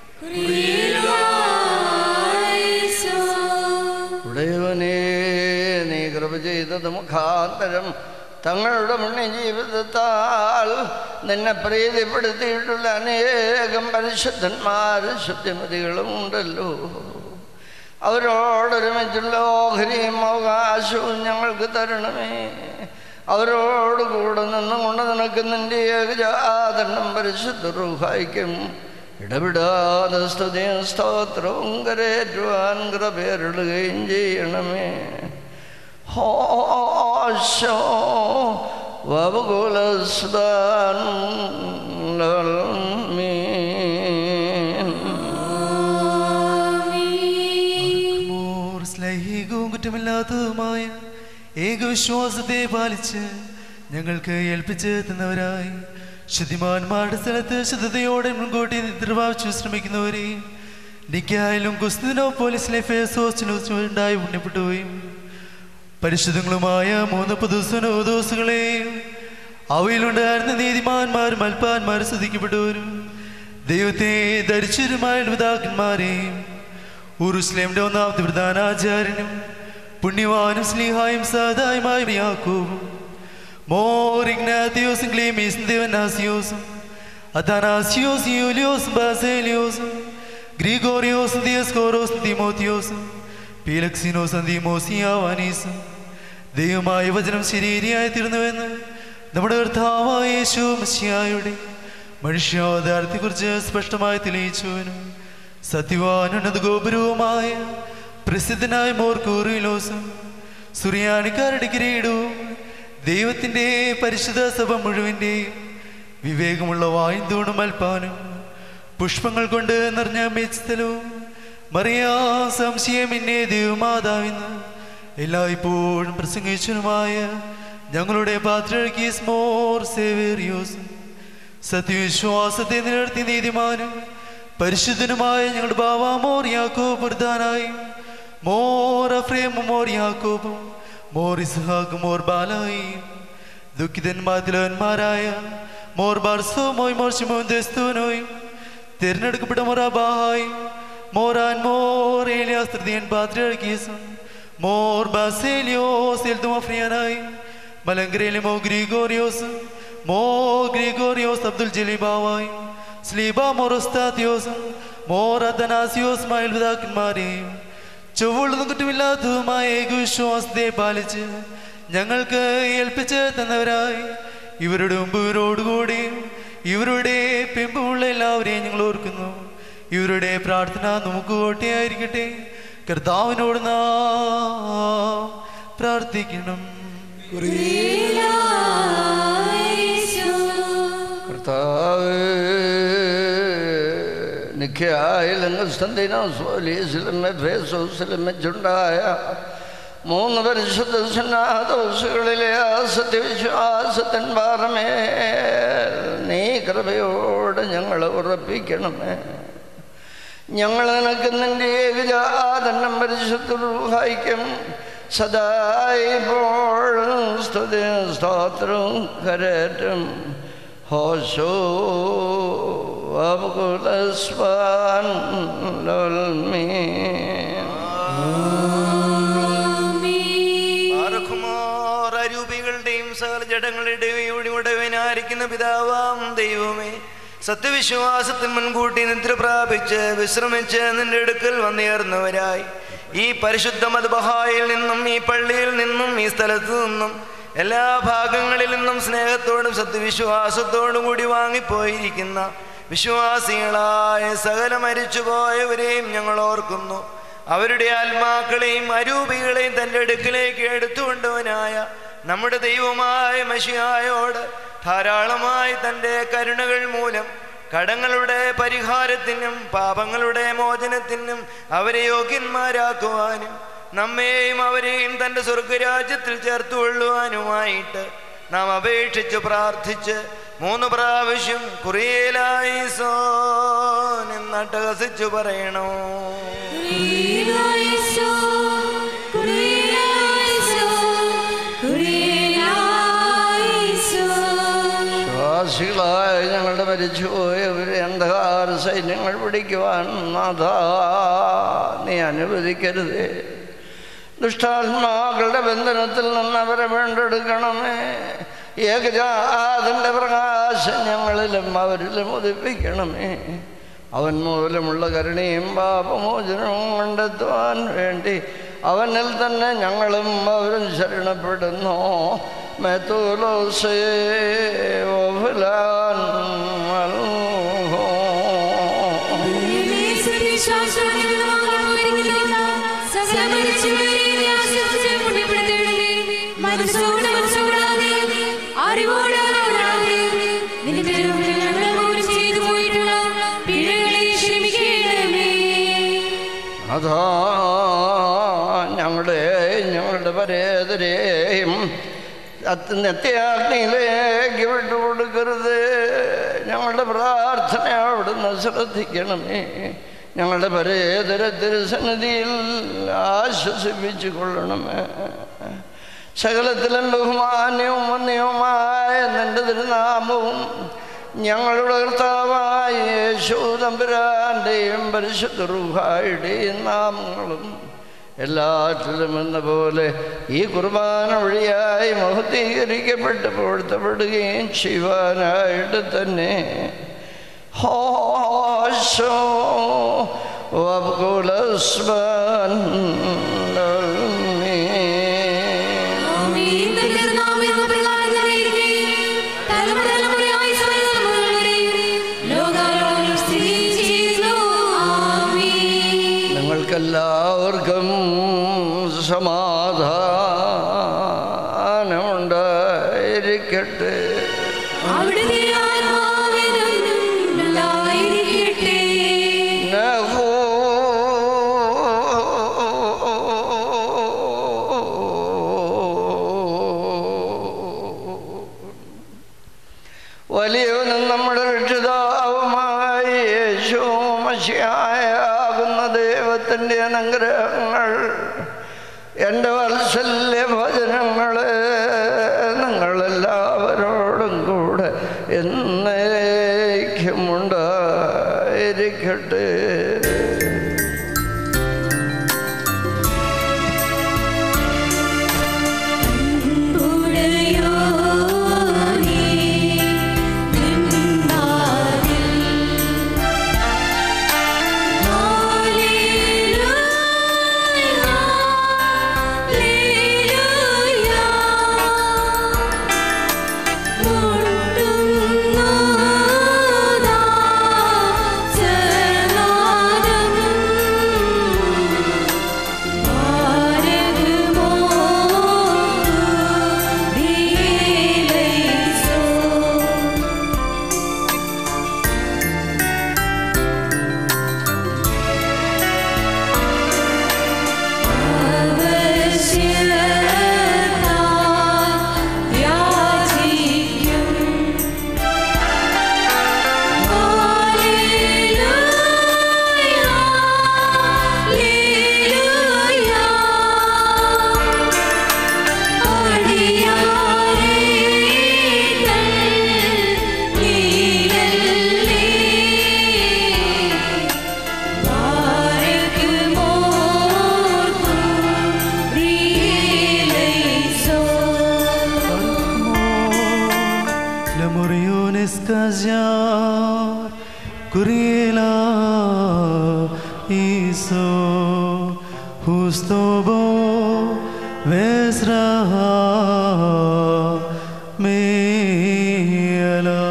ഉടയവനേ നീ കൃപ ചെയ്തത് മുഖാന്തരം തങ്ങളുടെ മുന്നിൽ ജീവിതത്താൽ നിന്നെ പ്രീതിപ്പെടുത്തിയിട്ടുള്ള അനേകം പരിശുദ്ധന്മാർ ശുദ്ധിമതികളും ഉണ്ടല്ലോ അവരോടൊരുമിച്ചുള്ള ഓഹരിയും അവകാശവും ഞങ്ങൾക്ക് തരണമേ അവരോട് കൂടെ നിന്നുകൊണ്ട് നിനക്ക് നിന്റെ ഏകജാതനം പരിശുദ്ധ റൂഹായിക്കും ഇടപെടാതെ സ്തുതിയും സ്തോത്രവും കരേറ്റുവാൻ കൃപേരിടുകയും ചെയ്യണമേ ഹോശോ വകുലസ്ബാൻ മോർ സ്ലൈഹികവും കുറ്റമില്ലാത്തതുമായ ഏകവിശ്വാസത്തെ പാലിച്ച് ഞങ്ങൾക്ക് ഏൽപ്പിച്ച് തന്നവരായി ശുദ്ധിമാന്മാരുടെ സ്ഥലത്ത് ശുദ്ധതയോടെ മുൻകൂട്ടി നിർവാഹിച്ചു ശ്രമിക്കുന്നവരെയും നിക്കായാലും കുസ്തിനോ പോലീസിലെ ഫേസോസിനുണ്ടായി പുണ്യപ്പെട്ടുകയും പരിശുദ്ധങ്ങളുമായ മൂന്ന് പുതുസനോദോസുകളെയും അവയിലുണ്ടായിരുന്ന നീതിമാന്മാരും അൽപ്പാന്മാരും സ്തുതിക്കപ്പെട്ടവരും ദൈവത്തെ ധരിച്ചവരുമായ പിതാക്കന്മാരെയും ഉറുസ്ലേമിന്റെ ഒന്നാമത്തെ പ്രധാനാചാര്യനും പുണ്യവാനും സ്നേഹായും സദായുമായ യാക്കോവും മോർ ഇഗ്നാത്തിയോസും ക്ലീമീസും ദേവനാസിയോസും അഥാനാസിയോസും യൂലിയോസും ബാസേലിയോസും ഗ്രിഗോറിയോസും ദിയസ്കോറോസും തിമോത്തിയോസും പീലക്സിനോസും തിമോസിയാവാനീസും ദൈവമായ വചനം ശരീരിയായി തീർന്നുവെന്ന് നമ്മുടെ കർത്താവായ യേശു മസിയായുടെ മനുഷ്യാവതാരത്തെക്കുറിച്ച് സ്പഷ്ടമായി തെളിയിച്ചുവനും സത്യവാനുന്നത ഗോപുരവുമായ പ്രസിദ്ധനായ മോർക്കൂറിലോസും സുറിയാനിക്കാരുടെ കിരീടവും ദൈവത്തിൻ്റെ പരിശുദ്ധ സഭ മുഴുവൻ്റെയും വിവേകമുള്ള വായും തൂണും അൽപ്പാനും പുഷ്പങ്ങൾ കൊണ്ട് നിറഞ്ഞ മെച്ചതലവും മറിയാ സംശയം എന്നെ ദൈവമാതാവിന്ന് എല്ലായ്പ്പോഴും പ്രസംഗിച്ചനുമായ ഞങ്ങളുടെ പാത്രകീസ് മോർ സേവേറിയോസും സത്യവിശ്വാസത്തെ നിലനിർത്തി നീതിമാനും പരിശുദ്ധനുമായ ഞങ്ങളുടെ ബാവ മോർ യാക്കോബ് പ്രധാനായി മോർ അഫ്രേം മോർ യാക്കോബും മോർ ഇസ്ഹാഖ് മോർ ബാലായി ദുഃഖിതന്മാരിലവന്മാരായ മോർ ബാർസോ മോയ് മോർ ശിമോൻ ദസ്തൂനോയും തിരഞ്ഞെടുക്കപ്പെട്ട മോർ അബാഹായും മോറാൻ മോർ ഏലിയാസ് തൃതീയൻ പാത്രകീസും മോർ ബാസേലിയോസ് എൽതുമഫ്രിയാനായും മലങ്കരയിലെ മോ ഗ്രിഗോറിയോസും മോ ഗ്രിഗോറിയോസ് അബ്ദുൽ ജലീബാവായും സ്ലീബ മൊറസ്താത്തിയോസും മോർ അദനാസിയോസ് മയൽപിതാക്കന്മാരെയും ചൊവ്വുള്ളതും കുറ്റമില്ലാത്തതുമായ ഏകവിശ്വാസത്തെ പാലിച്ച് ഞങ്ങൾക്ക് ഏൽപ്പിച്ച് തന്നവരായി ഇവരുടെ മുമ്പ് ഇവരോടുകൂടിയും ഇവരുടെ പിമ്പുമുള്ള എല്ലാവരെയും ഞങ്ങൾ ഓർക്കുന്നു ഇവരുടെ പ്രാർത്ഥന നമുക്ക് കോട്ടയായിരിക്കട്ടെ കർത്താവിനോട് നാം പ്രാർത്ഥിക്കണം കർത്താവേ നിഖ്യായിലും കസ്തന്തിനോസ്വലീസിലും എഫേസോസിലും വെച്ചുണ്ടായ മൂന്ന് പരിശുദ്ധ സന്നാദോസുകളിലെ ആ സത്യവിശ്വാസത്തിൻ പാറമേ നീ കൃപയോട് ഞങ്ങളെ ഉറപ്പിക്കണമേ ഞങ്ങൾ നിനക്ക് നിന്റെ ഏകജാതനം പരിശുദ്ധ റൂഹായിക്കും സദായിപ്പോഴും സ്തുതി സ്തോത്രവും കരറ്റും ഹോശോ وابغلسفان للمين ആർക്കുമാർ അരൂപികളുടെയും സകല ജഡങ്ങളുടെയും ഉടവനായിരിക്കുന്ന പിതാവാം ദൈവമേ സത്യവിശ്വാസത്തിൽ മുൻകൂട്ടി നിദ്ര പ്രാപിച്ച് വിശ്രമിച്ച് നിന്റെ അടുക്കൽ വന്നേർന്നവരായി ഈ പരിശുദ്ധ മതബഹായിൽ നിന്നും ഈ പള്ളിയിൽ നിന്നും ഈ സ്ഥലത്തു നിന്നും എല്ലാ ഭാഗങ്ങളിൽ നിന്നും സ്നേഹത്തോടും സത്യവിശ്വാസത്തോടും കൂടി വാങ്ങിപ്പോയിരിക്കുന്ന വിശ്വാസികളായ സകല മരിച്ചുപോയവരെയും ഞങ്ങൾ ഓർക്കുന്നു അവരുടെ ആത്മാക്കളെയും അരൂപികളെയും തൻ്റെ അടുക്കിലേക്ക് എടുത്തുകൊണ്ടവനായ നമ്മുടെ ദൈവമായ മഷിയായോട് ധാരാളമായി തൻ്റെ കരുണകൾ മൂലം കടങ്ങളുടെ പരിഹാരത്തിനും പാപങ്ങളുടെ മോചനത്തിനും അവരെ യോഗ്യന്മാരാക്കുവാനും നമ്മെയും അവരെയും തൻ്റെ സ്വർഗരാജ്യത്തിൽ ചേർത്തുകൊള്ളുവാനുമായിട്ട് നാം അപേക്ഷിച്ച് പ്രാർത്ഥിച്ച് മൂന്ന് പ്രാവശ്യം കുറിയേലായി സോൻ എന്നട്ടഹസിച്ചു പറയണോ വിശ്വാസികളായ ഞങ്ങളുടെ മരിച്ചുപോയവരെ അന്ധകാര സൈന്യങ്ങൾ പിടിക്കുവാൻ നാഥ നീ അനുവദിക്കരുതേ ദുഷ്ടാത്മാക്കളുടെ ബന്ധനത്തിൽ നിന്ന് അവരെ വീണ്ടെടുക്കണമേ ഏകജാതിൻ്റെ പ്രകാശം ഞങ്ങളിലും അവരിലും ഉദിപ്പിക്കണമേ അവൻ മൂലമുള്ള കരുണയും പാപമോചനവും കണ്ടെത്തുവാൻ വേണ്ടി അവനിൽ തന്നെ ഞങ്ങളും അവരും ശരണപ്പെടുന്നു മെത്തൂലോസേ ഓഫുലാൻ മൽഹോ. മനസ്സോട് മനസ്സോടാതെ അറിവോട് അറിവോടാതെ നിന്റെ തിരുമുമ്പിൽ ഞങ്ങൾ പോലും ചെയ്തു പോയിട്ടുള്ള പിഴകളെ ക്ഷമിക്കണമേ അതാ ഞങ്ങളുടെ ഞങ്ങളുടെ പരേതരെയും നിത്യാഗ്നിയിലേക്ക് വിട്ടുകൊടുക്കരുത് ഞങ്ങളുടെ പ്രാർത്ഥന അവിടുന്ന് ശ്രദ്ധിക്കണമേ ഞങ്ങളുടെ പരേതര തിരുസന്നിധിയിൽ ആശ്വസിപ്പിച്ചു കൊള്ളണമേ സകലത്തിലും ബഹുമാന്യവും വന്യവുമായ നിന്റെ തിരുനാമവും ഞങ്ങളുടെ കർത്താവായ യേശു തമ്പുരാൻ്റെയും പരിശുദ്ധ റുഹായുടെയും നാമങ്ങളും എല്ലാറ്റിലും എന്ന പോലെ ഈ കുർബാന വഴിയായി മഹത്തീകരിക്കപ്പെട്ട് പൊഴുത്തപ്പെടുകയും ചെയ്യുവാനായിട്ട് തന്നെ ഹോശോ വകുലസ്വൻ ആമേൻ. തന്റെ തിരുനാമം എന്ന പ്രകാരം നിലനിൽക്കുകയും തലമുറ തലമുറയായി സകലതലമുറകൾ വരെയും ലോകാലോകം സ്ഥിതി ചെയ്യുന്നു. ആമേൻ. നിങ്ങൾക്കെല്ലാവർക്കും സമാധാനമുണ്ടായിരിക്കട്ടെ അവിടുത്തെ ആത്മാവിനും ഉണ്ടായിരിക്കട്ടെ. നഹോ വലിയവനും നമ്മുടെ രക്ഷിതാവുമായി യേശു മഷിയായാകുന്ന ദൈവത്തിൻ്റെ അനുഗ്രഹങ്ങൾ എൻ്റെ വാത്സല്യ ഭജനങ്ങളെ നിങ്ങളെല്ലാവരോടും കൂടെ എന്നേക്കുമുണ്ടായിരിക്കട്ടെ ഉടയോനേ, നിന്നാരിൽ. ഹല്ലേലൂയ, ഹല്ലേലൂയ. മുട്ടുന്നു ദാസനോ Azar Kuriela Iso Hustobo Vesra Mela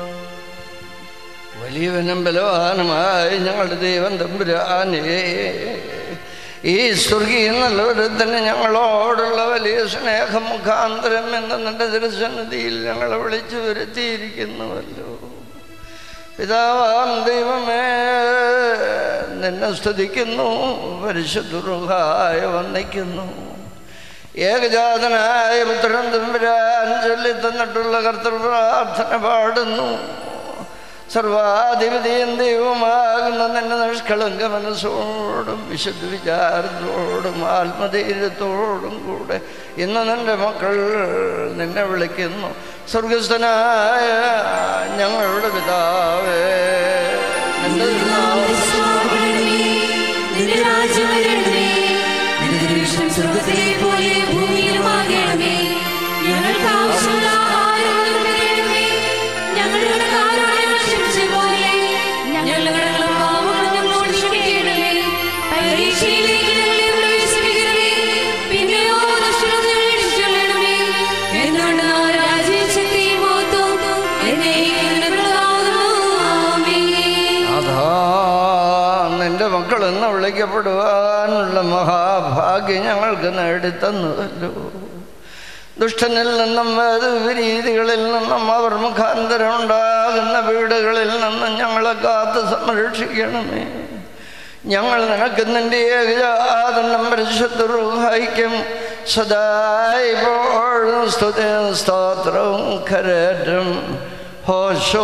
വലിയവനും ബലവാനുമായ ഞങ്ങളുടെ ദൈവം തമ്പുരാനേ ഈ സ്വർഗീയ നല്ലവരത്തിന് ഞങ്ങളോടുള്ള വലിയ സ്നേഹം മുഖാന്തരം എന്ന നിന്റെ ദർശനതിയിൽ ഞങ്ങളെ വിളിച്ചു വരുത്തിയിരിക്കുന്നുവല്ലോ പിതാവാം ദൈവമേ നിന്നെ സ്തുതിക്കുന്നു പരിശുദ്ധുഹായ വന്ദിക്കുന്നു ഏകജാതനായ പുത്രൻ തമ്പുരാൻ ചൊല്ലി തന്നിട്ടുള്ള കർത്തൃ പ്രാർത്ഥന പാടുന്നു സർവാധിപതിയും ദൈവമാകുന്ന നിന്റെ നിഷ്കളങ്ക മനസ്സോടും വിശുദ്ധ വിചാരത്തോടും ആത്മധൈര്യത്തോടും കൂടെ ഇന്ന് നിന്റെ മക്കൾ നിന്നെ വിളിക്കുന്നു സ്വർഗസ്ഥനായ ഞങ്ങളുടെ പിതാവേ നിന്റെ നാമം നിന്റെ രാജ്യം വരണമേ നിന്റെ ദൃഷ്ടം സ്വർഗത്തിലെ പോലെ ഭൂമിയിലുമാകണമേ ഞങ്ങൾക്ക് ആവശ്യമുള്ള ആഹാരം ഞങ്ങൾക്ക് തരണമേ ഞങ്ങളുടെ കടക്കാരോട് ഞങ്ങൾ ക്ഷമിച്ച പോലെ ഞങ്ങളുടെ കടങ്ങളും പാപങ്ങളും ഞങ്ങളോട് ക്ഷമിക്കണമേ പരീക്ഷയിലേക്ക് ഞങ്ങളെ പ്രവേശിപ്പിക്കണമേ പിന്നെയോ ദുഷ്ടനും ഞങ്ങളെ രക്ഷിച്ചുകൊള്ളണമേ എന്തുകൊണ്ട് രാജ്യം ശക്തിയും മഹത്വവും എന്നേക്കും നിനക്കുള്ളതാകുന്നു. ആമേൻ അതാ നിന്റെ മക്കൾ എന്ന് വിളിക്കപ്പെടുവാനുള്ള മഹാഭാഗ്യം ഞങ്ങൾക്ക് നേടിത്തന്നതല്ലോ ദുഷ്ടനിൽ നിന്നും വിപരീതികളിൽ നിന്നും അവർ മുഖാന്തരം ഉണ്ടാകുന്ന വീടുകളിൽ നിന്നും ഞങ്ങളെ കാത്ത് സംരക്ഷിക്കണമേ ഞങ്ങൾ നിനക്ക് നിന്റെ ഏകജാതനം പരിശുദ്ധ സദായിപ്പോഴും സ്തുതിയും സ്തോത്രവും കരറ്റും ഹോശോ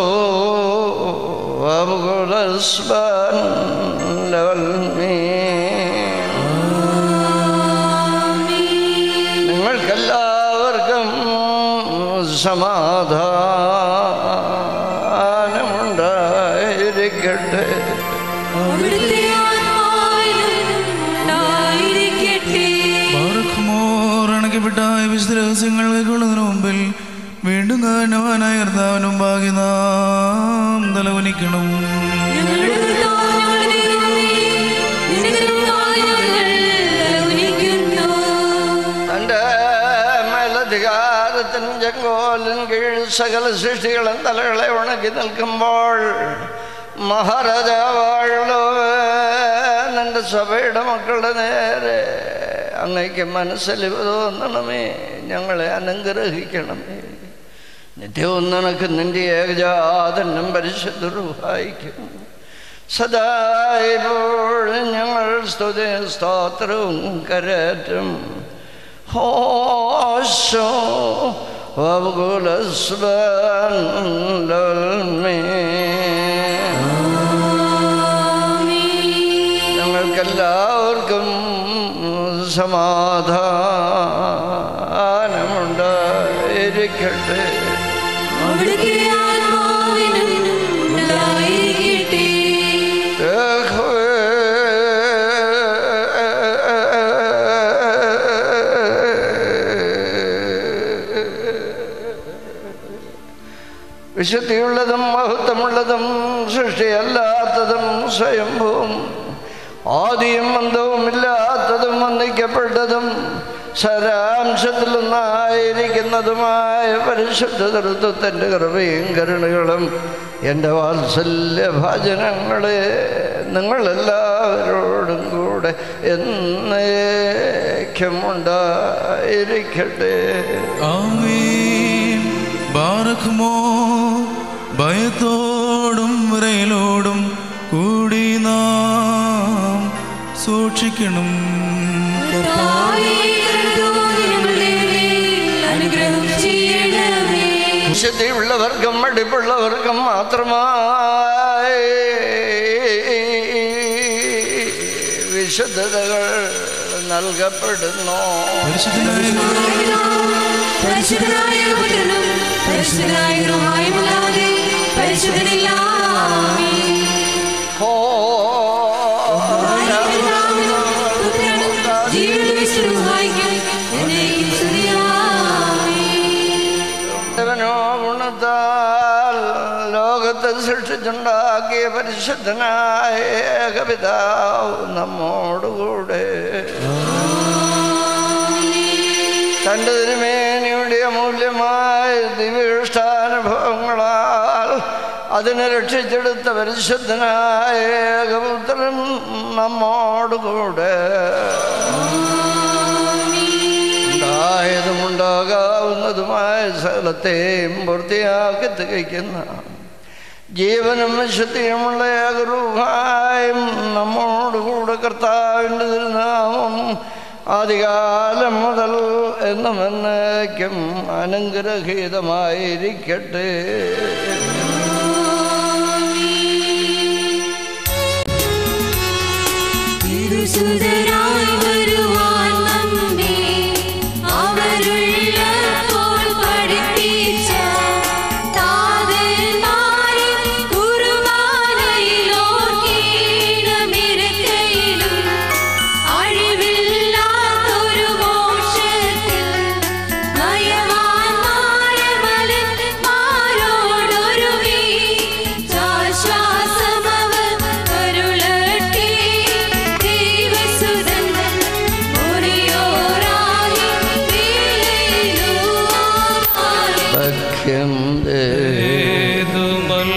അബുകുലസ്ബൻ നിങ്ങൾക്കെല്ലാവർക്കും സമാധാനമുണ്ടായിരിക്കട്ടെ അവിടുത്തെ ആത്മാവിലും ഉണ്ടായിരിക്കട്ടെ. ബാറക്കുമോർ അണയ്ക്കപ്പെട്ട വിശുദ്ധ രഹസ്യങ്ങൾ കൈക്കൊള്ളുന്നതിന് മുമ്പിൽ വീണ്ടും കാരണവാനായ കർത്താവിനും ഭാഗ്യ നാം തലവനിക്കണം ഞങ്ങളുടെ കർത്താവ്, ഞങ്ങളുടെ ദൈവമേ, നിന്റെ കരുണയാൽ ഞങ്ങൾ തലകുനിക്കുന്നു. തൻ്റെ മേലധികാരത്തിനും ചെങ്കോലിൻ കീഴിൽ സകല സൃഷ്ടികളും തലകളെ ഉണക്കി നിൽക്കുമ്പോൾ മഹാരാജാവാഴുള്ളവേ നിന്റെ സഭയുടെ മക്കളുടെ നേരെ അങ്ങയ്ക്ക് മനസ്സലിവ് തോന്നണമേ ഞങ്ങളെ അനുഗ്രഹിക്കണമേ നിത്യവും നിനക്ക് നിന്റെ ഏകജാതനും പരിശുദ്ധരുഹായിക്കും സദായിപ്പോഴും ഞങ്ങൾ സ്തുതി സ്തോത്രവും കരറ്റും ഹോശോ ഞങ്ങൾക്കെല്ലാവർക്കും സമാധാനമുണ്ടായിരിക്കട്ടെ അവിടുത്തെ ആത്മാവിനും ഉണ്ടായിരിക്കട്ടെ. വിശുദ്ധിയുള്ളതും മഹത്വമുള്ളതും സൃഷ്ടിയല്ലാത്തതും സ്വയംഭൂവും ആദിയും അന്തവും ഇല്ലാത്തതും വന്ദിക്കപ്പെട്ടതും സാരാംശത്തിലൊന്നായിരിക്കുന്നതുമായ പരിശുദ്ധ തൃത്വത്തിൻ്റെ കൃപയും കരുണകളും എൻ്റെ വാത്സല്യ ഭാജനങ്ങളെ നിങ്ങളെല്ലാവരോടും കൂടെ എന്നേക്കുമുണ്ടായിരിക്കട്ടെ ആമീൻ ബാറക്കുമോ ഭയത്തോടും വിറയലോടും കൂടി നാം സൂക്ഷിക്കണം കർത്താവേ, കർത്താവേ, ഞങ്ങളുടെ മേൽ അനുഗ്രഹം ചെയ്യണമേ വിശുദ്ധിയുള്ളവർക്കും മടിപ്പുള്ളവർക്കും മാത്രമായി വിശുദ്ധതകൾ നൽകപ്പെടുന്നു പരിശുദ്ധനായ പരിശുദ്ധനായ പുത്രനും പരിശുദ്ധനായ ഗൃഹായുമല്ലാതെ പരിശുദ്ധനില്ല ഹോ പുത്രനും ജീവിത വിശ്രുഹായിക്കും എന്നേക്കും സ്തുതിയാമേൻ. ദേവനോ ഗുണത്താൽ ലോക ലോകത്തെ സൃഷ്ടിച്ചുണ്ടാക്കിയ പരിശുദ്ധനായ ഏകപിതാവ് നമ്മോടുകൂടെ തൻ്റെ തിരുമേനിയുടെ അമൂല്യമായ ദിവ്യിഷ്ടാനുഭവങ്ങളാൽ അതിനെ രക്ഷിച്ചെടുത്ത പരിശുദ്ധനായ ഏകപുത്രൻ നമ്മോടുകൂടെ ഉണ്ടായതും ഉണ്ടാകാവുന്നതുമായ സകലത്തെയും പൂർത്തിയാക്കി തികയ്ക്കുന്ന ജീവനും വിശുദ്ധിയുമുള്ള ഏകരൂഹായും നമ്മോടുകൂടെ കർത്താവിൻ്റെ തിരുനാമം ആദികാലം മുതൽ എന്നും എന്നേക്കും അനുഗ്രഹീതമായിരിക്കട്ടെ തിരുസുതരായി വരുവാൻ നമ്മെ അവരുള്ളപ്പോൾ പഠിപ്പിച്ച താതന്മാരെ കുർബാനയിലോർക്കീണമിരക്കയിലും അഴിവില്ലാത്തൊരു മോക്ഷത്തിൽ നയവാന്മാര മലന്മാരോടൊരുമി ആശ്വാസമവർ കരുളട്ടെ ദൈവസുതൻ മുറിയോറായി വീലയിലുവാൻ സഖ്യം ദേ ഏതുമൽ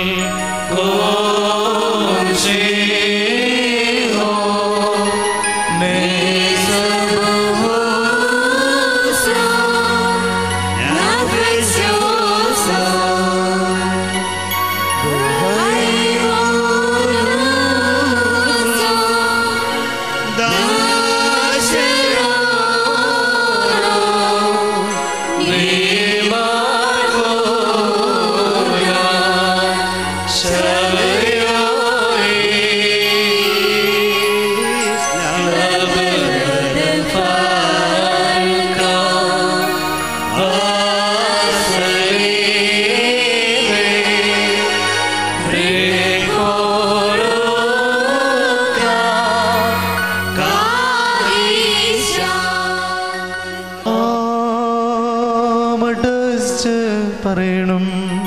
ആമടച്ച് പറയണം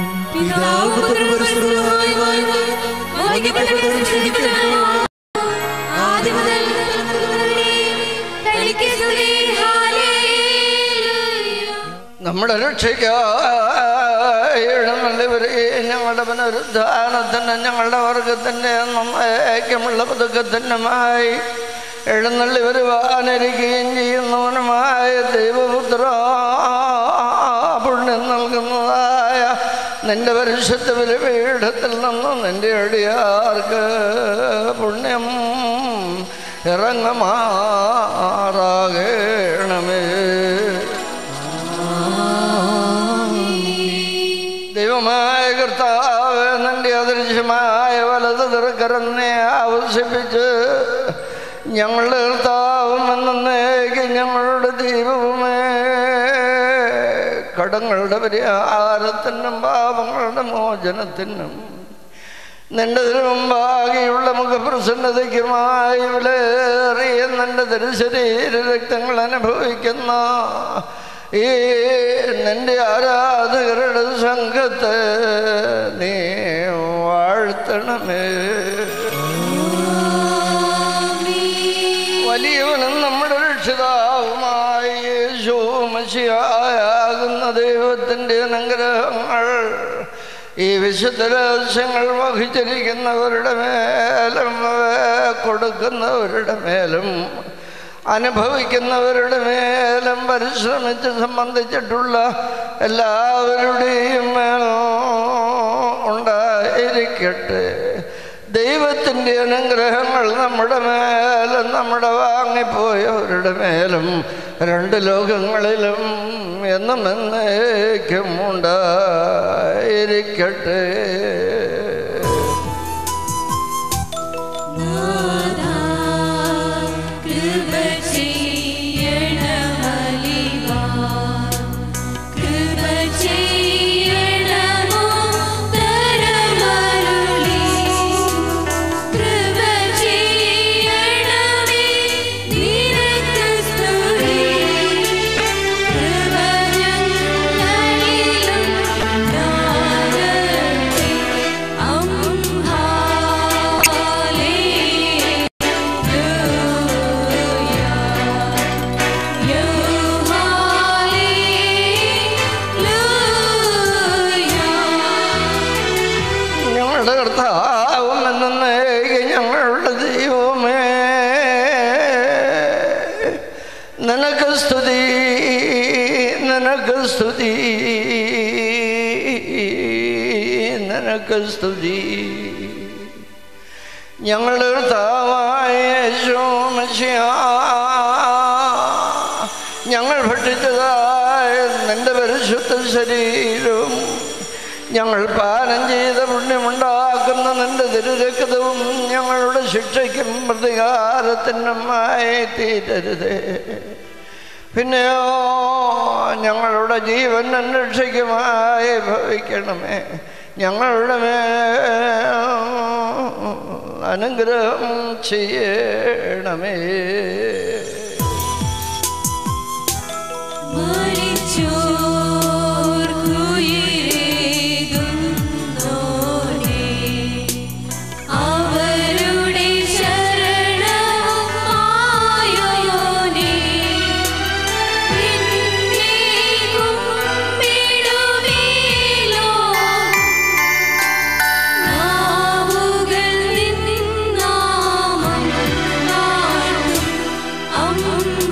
നമ്മുടെ രക്ഷയ്ക്കായി എഴുന്നള്ളിവരെ ഞങ്ങളുടെ പുനരുദ്ധാനത്തിന് ഞങ്ങളുടെ വർഗത്തിൻ്റെ നന്നേക്കമുള്ള പുതുക്കത്തിനുമായി എഴുന്നള്ളി വരുവാനിരിക്കുകയും ചെയ്യുന്നവനുമായ ദൈവപുത്ര പുണ്യം നൽകുന്നതായ നിന്റെ പരിശുദ്ധ ബലിപീഠത്തിൽ നിന്നും നിന്റെ അടിയാർക്ക് പുണ്യം ഇറങ്ങമാറാകണമേ ദൈവമായ കർത്താവ് നിന്റെ അദൃശ്യമായ വലത് തിറക്കരന്നെ ആവശ്യപ്പിച്ച് ഞങ്ങളുടെ കർത്താവും എന്നേക്ക് ഞങ്ങളുടെ ദൈവവുമേ കടങ്ങളുടെ പരിഹാരത്തിനും പാപങ്ങളുടെ മോചനത്തിനും നിന്റെ തിരുമുമ്പാകെയുള്ള മുഖപ്രസന്നതയ്ക്കുമായി വിലയേറിയ നിന്റെ തിരുശരീര രക്തങ്ങൾ അനുഭവിക്കുന്ന ഈ നിന്റെ ആരാധകരുടെ സംഘത്തെ നീ വാഴ്ത്തണമേ വലിയവനും നമ്മുടെ രക്ഷിതാവുമായി യേശു മഷിയാകുന്ന ദൈവത്തിൻ്റെ അനുഗ്രഹങ്ങൾ ഈ വിശുദ്ധ രഹസ്യങ്ങൾ വഹിച്ചിരിക്കുന്നവരുടെ മേലും അവ കൊടുക്കുന്നവരുടെ മേലും അനുഭവിക്കുന്നവരുടെ മേലും പരിശ്രമിച്ച് സംബന്ധിച്ചിട്ടുള്ള എല്ലാവരുടെയും മേൽ ഉണ്ടായിരിക്കട്ടെ ദൈവത്തിൻ്റെ അനുഗ്രഹങ്ങൾ നമ്മുടെ മേലും നമ്മുടെ വാങ്ങിപ്പോയവരുടെ മേലും രണ്ട് ലോകങ്ങളിലും എന്നും എന്നേക്കും ഉണ്ടായിരിക്കട്ടെ കൃപ ചെയ്യണമലിവാ കൃപ ചെയ്യണമോ തരമരുളി കൃപ ചെയ്യണമേ നിനക്ക് സ്തുതി കൃപ ഞങ്ങളിലും ഉണ്ടാകട്ടെ നിനക്ക് സ്തുതി നിനക്ക് സ്തുതി ഞങ്ങളുടെ കർത്താവായ യേശുമശിഹാ, ഞങ്ങൾ ഭക്ഷിച്ചതായ നിന്റെ പരിശുദ്ധ ശരീരവും ഞങ്ങൾ പാനം ചെയ്ത പുണ്യമുണ്ടാക്കുന്ന നിന്റെ തിരുരക്തവും ഞങ്ങളുടെ ശിക്ഷയ്ക്കും പ്രതികാരത്തിനുമായി തീരരുതേ പിന്നെയോ ഞങ്ങളുടെ ജീവൻ രക്ഷയ്ക്കുമായി ഭവിക്കണമേ ഞങ്ങളുടെ മേൽ അനുഗ്രഹം ചെയ്യണമേ മരിച്ചോർക്കുയിരേകുന്നോനേ, അവരുടെ ശരണവും മായോനേ, നിന്നെ കുമ്പിടുമേലോ, നാവുകൾ നിന്നാമം വാഴ്ത്തും.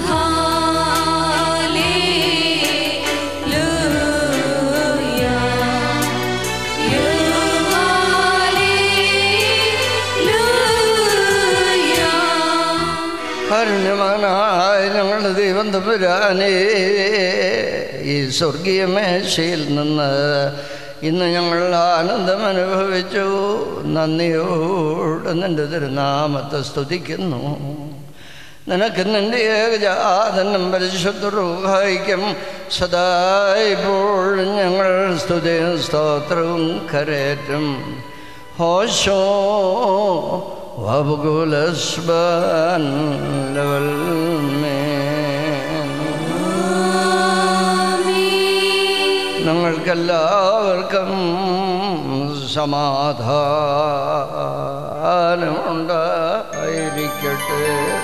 കാരുണ്യവാനായ ഞങ്ങളുടെ ദൈവം തമ്പുരാനേ ഈ സ്വർഗീയ മേശയിൽ നിന്ന് ഇന്ന് ഞങ്ങൾ ആനന്ദം അനുഭവിച്ചു നന്ദിയോട് നിൻ്റെ തിരുനാമത്തെ സ്തുതിക്കുന്നു നിനക്ക് നിൻ്റെ ഏകജാതനം പരിശുദ്ധ റൂഹായിക്കും സദാ ഇപ്പോഴും ഞങ്ങൾ സ്തുതിയും സ്തോത്രവും കരേറ്റും ഹോശോ വബുകുലസ്ബൻ ലവൽ ഞങ്ങൾക്കെല്ലാവർക്കും സമാധാനമുണ്ടായിരിക്കട്ടെ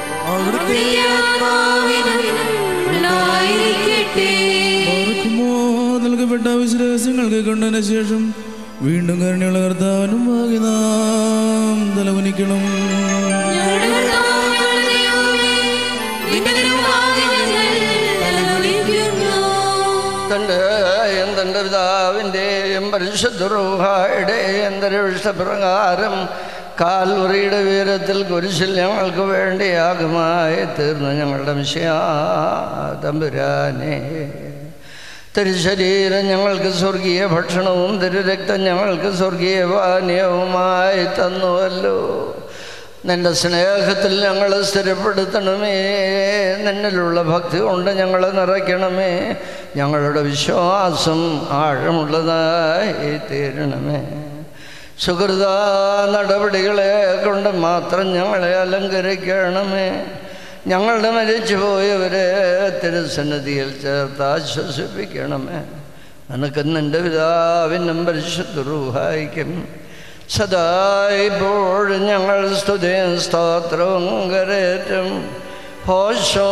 ഉണ്ടായിരിക്കട്ടെ ഓർക്കുമോ നൽകപ്പെട്ട വിശ്വാസങ്ങൾക്ക് കൊണ്ടതിന് ശേഷം വീണ്ടും കരുണയുള്ള കർത്താവിനും ഭാഗ്യ നാം തലവനിക്കണം ഞങ്ങളുടെ കർത്താവായ ദൈവമേ, നിന്റെ തിരുമുമ്പാകെ ഞങ്ങൾ തലകുനിക്കുന്നു. തൻ്റെ എന്തെൻ്റെ പിതാവിൻ്റെയും പരിശുദ്ധ റൂഹായുടെയും പ്രകാരം കാൽവറിയുടെ വീരത്തിൽ കുരിശിൽ ഞങ്ങൾക്ക് വേണ്ടി യാഗമായി തീർന്ന ഞങ്ങളുടെ മിശയാ തമ്പുരാനെ തിരുശരീരം ഞങ്ങൾക്ക് സ്വർഗീയ ഭക്ഷണവും തിരുരക്തം ഞങ്ങൾക്ക് സ്വർഗീയ പാനീയവുമായി തന്നുവല്ലോ നിന്റെ സ്നേഹത്തിൽ ഞങ്ങളെ സ്ഥിരപ്പെടുത്തണമേ നിന്നിലുള്ള ഭക്തി കൊണ്ട് ഞങ്ങളെ നിറയ്ക്കണമേ ഞങ്ങളുടെ വിശ്വാസം ആഴമുള്ളതായി തീരണമേ സുഹൃത നടപടികളെ കൊണ്ട് മാത്രം ഞങ്ങളെ അലങ്കരിക്കണമേ ഞങ്ങളുടെ മരിച്ചുപോയവരെ തിരുസന്നിധിയിൽ ചേർത്ത് ആശ്വസിപ്പിക്കണമേ നിനക്ക് നിൻ്റെ പിതാവിനും പരിശുദ്ധ റൂഹായിക്കും സദാ ഇപ്പോഴും ഞങ്ങൾ സ്തുതിയും സ്തോത്രവും കരേറ്റും ഹോശോ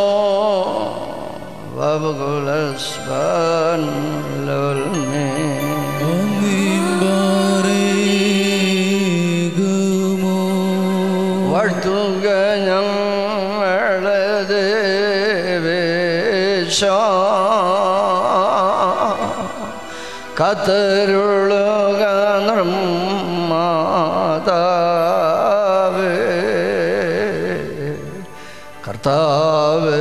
വബുകുലസ്ബൻ ലോൽമേ വാഴ്ത്തുക ഞങ്ങളത് വേശ കത്തരുളുക നിർമാതാവേ കർത്താവ്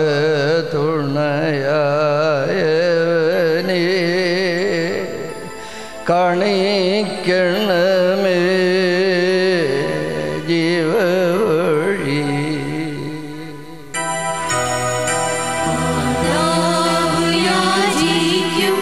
തുണയായവനേ കാണിക്കണമേ ജീവവഴി മാതാവ് യാചിക്കും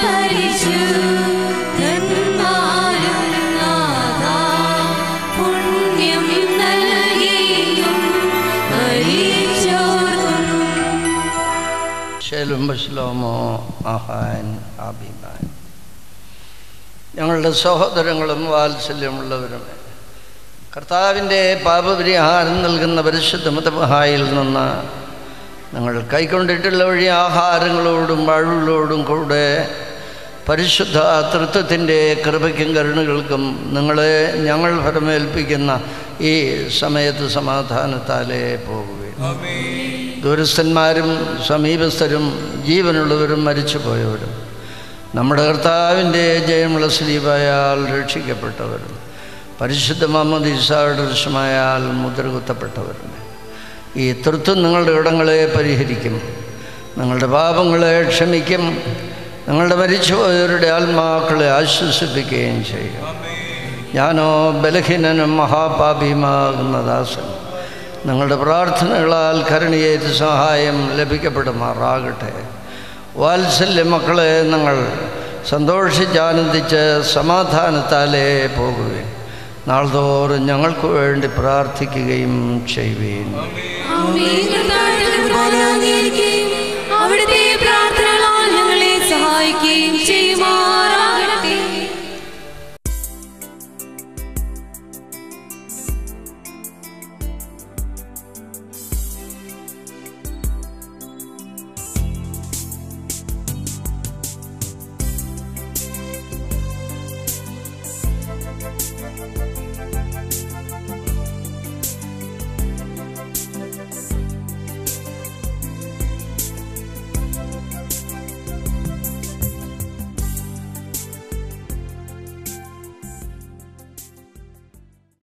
പരിശുദ്ധന്മാരും നാഥാ, പുണ്യം നൽകിയും മരിച്ചോർക്കും ശേലും ബശ്ലോമോ അഹാൻ അഭിമാൻ ഞങ്ങളുടെ സഹോദരങ്ങളും വാത്സല്യമുള്ളവരുമേ കർത്താവിൻ്റെ പാപപരിഹാരം നൽകുന്ന പരിശുദ്ധ മതമഹായിൽ നിന്ന് ഞങ്ങൾ കൈക്കൊണ്ടിട്ടുള്ള വഴി ആഹാരങ്ങളോടും വാഴുകളോടും കൂടെ പരിശുദ്ധ തൃത്വത്തിൻ്റെ കൃപയ്ക്കും കരുണകൾക്കും നിങ്ങളെ ഞങ്ങൾ ഫലമേൽപ്പിക്കുന്ന ഈ സമയത്ത് സമാധാനത്താലേ പോകുകയും ദൂരസ്ഥന്മാരും സമീപസ്ഥരും ജീവനുള്ളവരും മരിച്ചു പോയവരും നമ്മുടെ കർത്താവിൻ്റെ ജയമുള്ള സ്ലീപായാൽ രക്ഷിക്കപ്പെട്ടവരും പരിശുദ്ധ മുഹമ്മദ് ഈസായുടെ ദൃശ്യമായാൽ മുദ്ര കുത്തപ്പെട്ടവരും ഈ തൃത്വം നിങ്ങളുടെ ഇടങ്ങളെ പരിഹരിക്കും നിങ്ങളുടെ പാപങ്ങളെ ക്ഷമിക്കും നിങ്ങളുടെ മരിച്ചുപോയവരുടെ ആത്മാക്കളെ ആശ്വസിപ്പിക്കുകയും ചെയ്യും ഞാനോ ബലഹീനനും മഹാപാപിയുമാകുന്ന ദാസൻ നിങ്ങളുടെ പ്രാർത്ഥനകളാൽ കരുണയേറ്റ് സഹായം ലഭിക്കപ്പെടുമാറാകട്ടെ വാത്സല്യ മക്കളെ നിങ്ങൾ സന്തോഷിച്ചാനന്ദിച്ച് സമാധാനത്താലേ പോകുകയും നാൾതോറും ഞങ്ങൾക്ക് വേണ്ടി പ്രാർത്ഥിക്കുകയും ചെയ്യുകയും ആമേൻ. കർത്താവിന്റെ കൃപ അംഗീകരിക്കുകയും അവിടുത്തെ പ്രാർത്ഥനകൾ